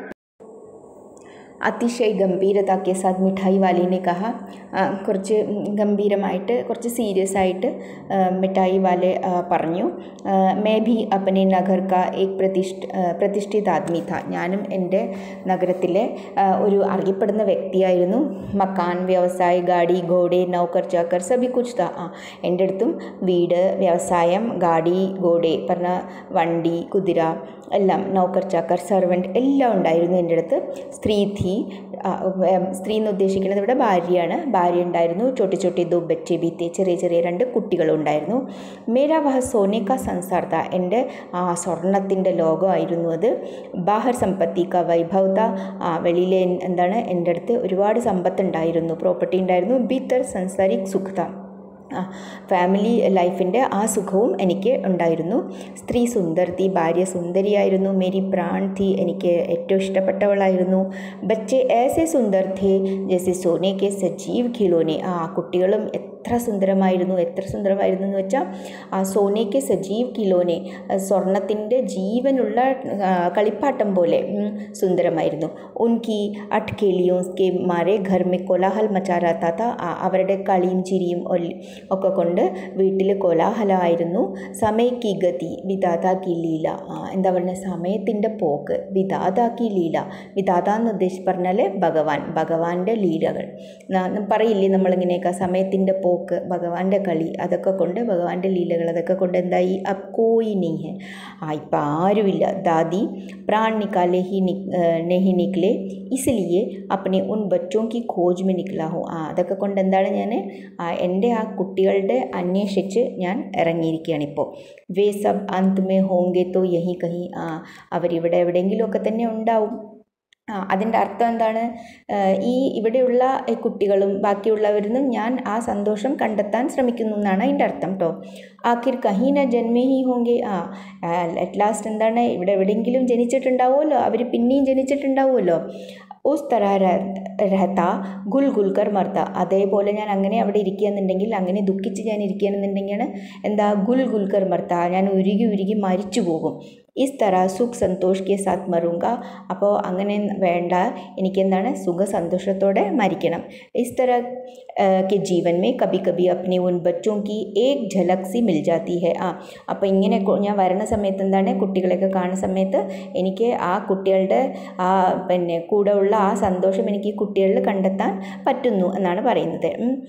അതിശയ് ഗംഭീരത കെ സാത്ത് മിഠായി വാലിനെ കഹ കുറച്ച് ഗംഭീരമായിട്ട് കുറച്ച് സീരിയസ് ആയിട്ട് മിഠായി വാലെ പറഞ്ഞു മേ ഭി അപ്പനെ നഗർ കാ ഏക് പ്രതിഷ്ഠ പ്രതിഷ്ഠിത ആദ്മി ഥ ഞാനും എൻ്റെ നഗരത്തിലെ ഒരു അറിയപ്പെടുന്ന വ്യക്തിയായിരുന്നു മക്കാൻ വ്യവസായ ഗാഡി ഘോഡെ നൗക്കർ ചാക്കർ സബി കുച്ച് ത ആ എൻ്റെ അടുത്തും വീട് വ്യവസായം ഗാഡി ഘോഡെ പറഞ്ഞ വണ്ടി കുതിര എല്ലാം നൗക്കർ ചാക്കർ സെർവൻറ്റ് എല്ലാം ഉണ്ടായിരുന്നു എൻ്റെ അടുത്ത് സ്ത്രീ ധി സ്ത്രീ എന്ന് ഉദ്ദേശിക്കുന്നത് ഇവിടെ ഭാര്യയാണ് ഭാര്യ ഉണ്ടായിരുന്നു ചൊട്ടി ചൊട്ടി ദോ ബच्चे भी थे ചെറിയ ചെറിയ രണ്ട് കുട്ടികളുണ്ടായിരുന്നു മേരാ വഹ സോനെ കാ സംസാർ താ എൻ്റെ ആ സ്വർണത്തിൻ്റെ ലോകമായിരുന്നു അത് ബാഹർ സമ്പത്തി ക വൈഭവത ആ വെളിയിലെ എന്താണ് എൻ്റെ അടുത്ത് ഒരുപാട് സമ്പത്തുണ്ടായിരുന്നു പ്രോപ്പർട്ടി ഉണ്ടായിരുന്നു ഭീത്തർ സംസാരിക് സുഖത ആ ഫാമിലി ലൈഫിൻ്റെ ആ സുഖവും എനിക്ക് ഉണ്ടായിരുന്നു സ്ത്രീ സുന്ദർത്തി ഭാര്യ സുന്ദരിയായിരുന്നു മേരി പ്രാൺ തി എനിക്ക് ഏറ്റവും ഇഷ്ടപ്പെട്ടവളായിരുന്നു ബच्चे ऐसे सुंदर थे जैसे सोने के सजीव खिलौने ആ കുട്ടികളും എത്ര സുന്ദരമായിരുന്നു എത്ര സുന്ദരമായിരുന്നു എന്ന് വെച്ചാൽ ആ സോനയ്ക്ക് സജീവ് കിലോനെ സ്വർണത്തിൻ്റെ ജീവനുള്ള കളിപ്പാട്ടം പോലെ സുന്ദരമായിരുന്നു ഉൻകി അട്കേലിയോസ് കെ മാരെ ഘർ മെ കോലാഹൽ മച്ചാറാത്ത അവരുടെ കളിയും ചിരിയും ഒക്കെ കൊണ്ട് വീട്ടിൽ കോലാഹലമായിരുന്നു സമയക്കി ഗതി വിധാതാക്കി ലീല എന്താ പറയുക സമയത്തിൻ്റെ പോക്ക് വിധാതാക്കി ലീല വിധാത എന്ന് ഉദ്ദേശിച്ച് പറഞ്ഞാൽ ഭഗവാൻ ഭഗവാന്റെ ലീലകൾ പറയില്ലേ നമ്മളിങ്ങനെയൊക്കെ സമയത്തിൻ്റെ പോക്ക് ഭഗവാന്റെ കളി അതൊക്കെ കൊണ്ട് ഭഗവാന്റെ ലീലകൾ അതൊക്കെ കൊണ്ട് എന്തായി അബ് കോയി നെയ്ഹ് ആ ഇപ്പം ആരുമില്ല ദാദി പ്രാൺ നിക്കാലെ ഹി നെഹി നിക്കലെ ഇസ്ലിയെ അപ്പനെ ഉൻ ബച്ചോം കി ഖോജ് മെ നിക്കലാ ഹോ ആ അതൊക്കെ കൊണ്ട് എന്താണ് ഞാൻ എൻ്റെ ആ കുട്ടി കുട്ടികളുടെ അന്വേഷിച്ച് ഞാൻ ഇറങ്ങിയിരിക്കുകയാണ് ഇപ്പോൾ വേ സബ് അന്ത് മേ ഹോങ്കെ തോ യഹി കഹി ആ അവരിവിടെ എവിടെയെങ്കിലുമൊക്കെ തന്നെ ഉണ്ടാവും ആ അതിൻ്റെ അർത്ഥം എന്താണ് ഈ ഇവിടെയുള്ള ഈ കുട്ടികളും ബാക്കിയുള്ളവരിലും ഞാൻ ആ സന്തോഷം കണ്ടെത്താൻ ശ്രമിക്കുന്നു എന്നാണ് അതിൻ്റെ അർത്ഥം കേട്ടോ ആഖിർ കഹീന ജന്മേ ഹി ഹോങ്കെ ആ അറ്റ് ലാസ്റ്റ് എന്താണ് ഇവിടെ എവിടെയെങ്കിലും ജനിച്ചിട്ടുണ്ടാവുമല്ലോ അവർ പിന്നെയും ജനിച്ചിട്ടുണ്ടാവുമല്ലോ ഉസ് തറ രഹത്ത ഗുൽ ഗുൽക്കർ മർത്ത അതേപോലെ ഞാൻ അങ്ങനെ അവിടെ ഇരിക്കുകയെന്നുണ്ടെങ്കിൽ അങ്ങനെ ദുഃഖിച്ച് ഞാൻ ഇരിക്കുകയെന്നുണ്ടെങ്കിൽ എന്താ ഗുൽ ഗുൽക്കർ മർത്ത ഞാൻ ഉരുകി ഉരുകി മരിച്ചു പോകും ഇസ് തറ സുഖ് സന്തോഷ് കെ സാത്ത് മറുങ്ക അപ്പോൾ അങ്ങനെ വേണ്ട എനിക്കെന്താണ് സുഖ സന്തോഷത്തോടെ മരിക്കണം ഇസ് തറ के जीवन में कभी कभी अपने उन बच्चों की एक झलक सी मिल जाती है ആ അപ്പോൾ ഇങ്ങനെ ഞാൻ വരുന്ന സമയത്ത് എന്താണ് കുട്ടികളെയൊക്കെ കാണുന്ന സമയത്ത് എനിക്ക് ആ കുട്ടികളുടെ ആ പിന്നെ കൂടെ ഉള്ള ആ സന്തോഷം എനിക്ക് ഈ കുട്ടികളിൽ കണ്ടെത്താൻ പറ്റുന്നു എന്നാണ് പറയുന്നത്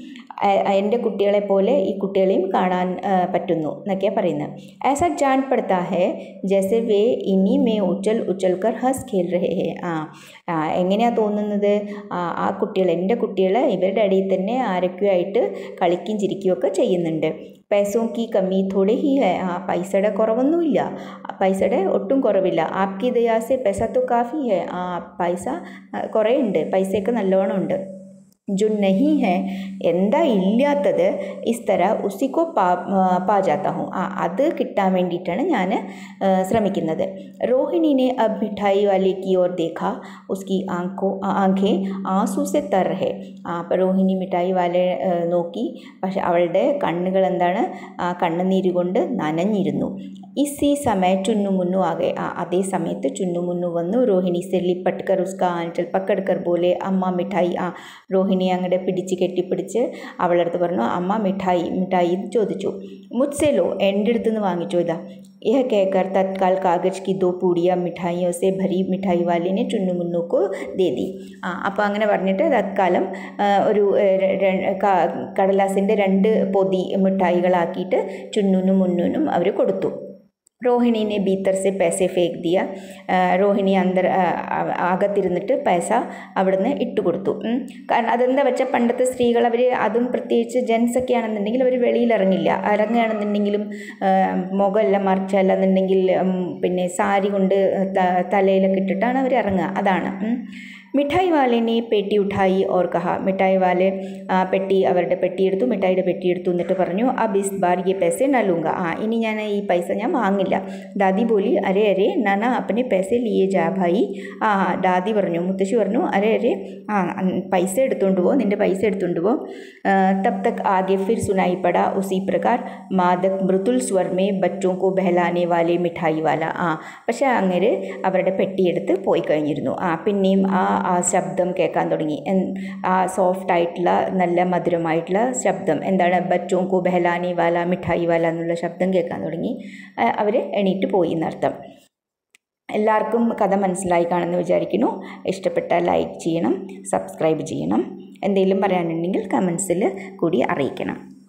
എൻ്റെ കുട്ടികളെ പോലെ ഈ കുട്ടികളെയും കാണാൻ പറ്റുന്നു എന്നൊക്കെയാണ് പറയുന്നത് ऐसा जान पड़ता है जैसे वे इन्हीं में उछल उछल कर हंस खेल रहे हैं ആ എങ്ങനെയാണ് തോന്നുന്നത് ആ കുട്ടികൾ എൻ്റെ കുട്ടികൾ ഇവരുടെ ഇടയിൽ തന്നെ ആരൊക്കെയോ ആയിട്ട് കളിക്കുകയും ചിരിക്കുകയും ഒക്കെ ചെയ്യുന്നുണ്ട് പൈസോ കി കമ്മി തോടെ ഹി ഹെ ആ പൈസയുടെ കുറവൊന്നുമില്ല പൈസയുടെ ഒട്ടും കുറവില്ല ആപ്കി ദയാസെ പൈസ തോ കാഫി ഹെ ആ പൈസ കുറേ ഉണ്ട് പൈസയൊക്കെ നല്ലോണം ഉണ്ട് जो नहीं है എന്താ ഇല്ലാത്തത് ഇസ് തര ഉസിക്കോ പാ പാ ജാത്ത ഹൂँ ആ അത് കിട്ടാൻ വേണ്ടിയിട്ടാണ് ഞാൻ ശ്രമിക്കുന്നത് റോഹിണിനെ അബ് മിഠായി വാലെ की ओर देखा उसकी आंखों आंखें ആംസു സെ തർ ഹെ ആ അപ്പോൾ റോഹിണി മിഠായി വാലെ നോക്കി പക്ഷെ അവളുടെ കണ്ണുകൾ എന്താണ് ആ കണ്ണുനീര് കൊണ്ട് നനഞ്ഞിരുന്നു ഇസി സമയ ചുന്നു മുന്നു ആകെ ആ അതേ സമയത്ത് ചുന്നു മുന്നു വന്നു രോഹിണി സെ ലിപ്പട്ട് കർ ഉസ്ക ആഞ്ചൽ പക്കട് കർ പോലെ അമ്മ മിഠായി ആ രോഹിണി അങ്ങോട്ട് പിടിച്ച് കെട്ടിപ്പിടിച്ച് അവളുടെ അടുത്ത് പറഞ്ഞു അമ്മ മിഠായി മിഠായി ചോദിച്ചു മുത്സെലോ എൻ്റെ അടുത്ത് നിന്ന് വാങ്ങിച്ചു ഇതാ यह कहकर तत्काल कागज की दो पूड़ियाँ मिठाइयों से भरी मिठाई वाले ने चुन्नू मुन्नू को दे दी ആ അപ്പോൾ അങ്ങനെ പറഞ്ഞിട്ട് തത്കാലം ഒരു കടലാസിൻ്റെ രണ്ട് പൊതി മിഠായികളാക്കിയിട്ട് ചുന്നൂനും മുന്നൂനും അവർ കൊടുത്തു റോഹിണി ने भीतर से पैसे फेंक दिया റോഹിണി അന്തർ അകത്തിരുന്നിട്ട് പൈസ അവിടുന്ന് ഇട്ട് കൊടുത്തു കാരണം അതെന്താ വെച്ചാൽ പണ്ടത്തെ സ്ത്രീകൾ അവർ അതും പ്രത്യേകിച്ച് ജെൻസ് ഒക്കെ ആണെന്നുണ്ടെങ്കിൽ അവർ വെളിയിൽ ഇറങ്ങില്ല ഇറങ്ങുകയാണെന്നുണ്ടെങ്കിലും മുഖമെല്ലാം മറിച്ചല്ല എന്നുണ്ടെങ്കിൽ പിന്നെ സാരി കൊണ്ട് തലയിലൊക്കെ ഇട്ടിട്ടാണ് അവർ ഇറങ്ങുക അതാണ് മിഠായി വാലേനെ പെട്ടി ഉഠായി ഓർ കഹ മിഠായി വാലെ പെട്ടി അവരുടെ പെട്ടിയെടുത്തു മിഠായിയുടെ പെട്ടിയെടുത്തു എന്നിട്ട് പറഞ്ഞു അബ് ഇസ് ബാർ യെ പൈസ നലൂങ്ക ആ ഇനി ഞാൻ ഈ പൈസ ഞാൻ വാങ്ങില്ല ദാദി ബോലി അരെ അരെ നാന അപ്പനെ പൈസ ലിയേ ജാ ഭായി ആ ദാദി പറഞ്ഞു മുത്തശ്ശി പറഞ്ഞു അരെ അരെ ആ പൈസ എടുത്തുകൊണ്ട് പോ നിൻ്റെ പൈസ എടുത്തുകൊണ്ട് പോ തബ് തക് ആകെ ഫിർ സുനായി പടാ ഉസി പ്രകാർ മാദക് മൃദുൽ സ്വർ മേ ബച്ചോ കോ ബഹലാനെ വാലെ മിഠായി വാല ആ പക്ഷേ അങ്ങനെ അവരുടെ പെട്ടിയെടുത്ത് പോയി കഴിഞ്ഞിരുന്നു ആ പിന്നെയും ആ ആ ശബ്ദം കേൾക്കാൻ തുടങ്ങി ആ സോഫ്റ്റ് ആയിട്ടുള്ള നല്ല മധുരമായിട്ടുള്ള ശബ്ദം എന്താണ് ബച്ചോ കോ ബഹലാനി വാല മിഠായി വാല എന്നുള്ള ശബ്ദം കേൾക്കാൻ തുടങ്ങി അവർ എണീറ്റ് പോയി എന്നർത്ഥം എല്ലാവർക്കും കഥ മനസ്സിലായി കാണുമെന്ന് വിചാരിക്കുന്നു ഇഷ്ടപ്പെട്ടാൽ ലൈക്ക് ചെയ്യണം സബ്സ്ക്രൈബ് ചെയ്യണം എന്തെങ്കിലും പറയാനുണ്ടെങ്കിൽ കമൻസിൽ കൂടി അറിയിക്കണം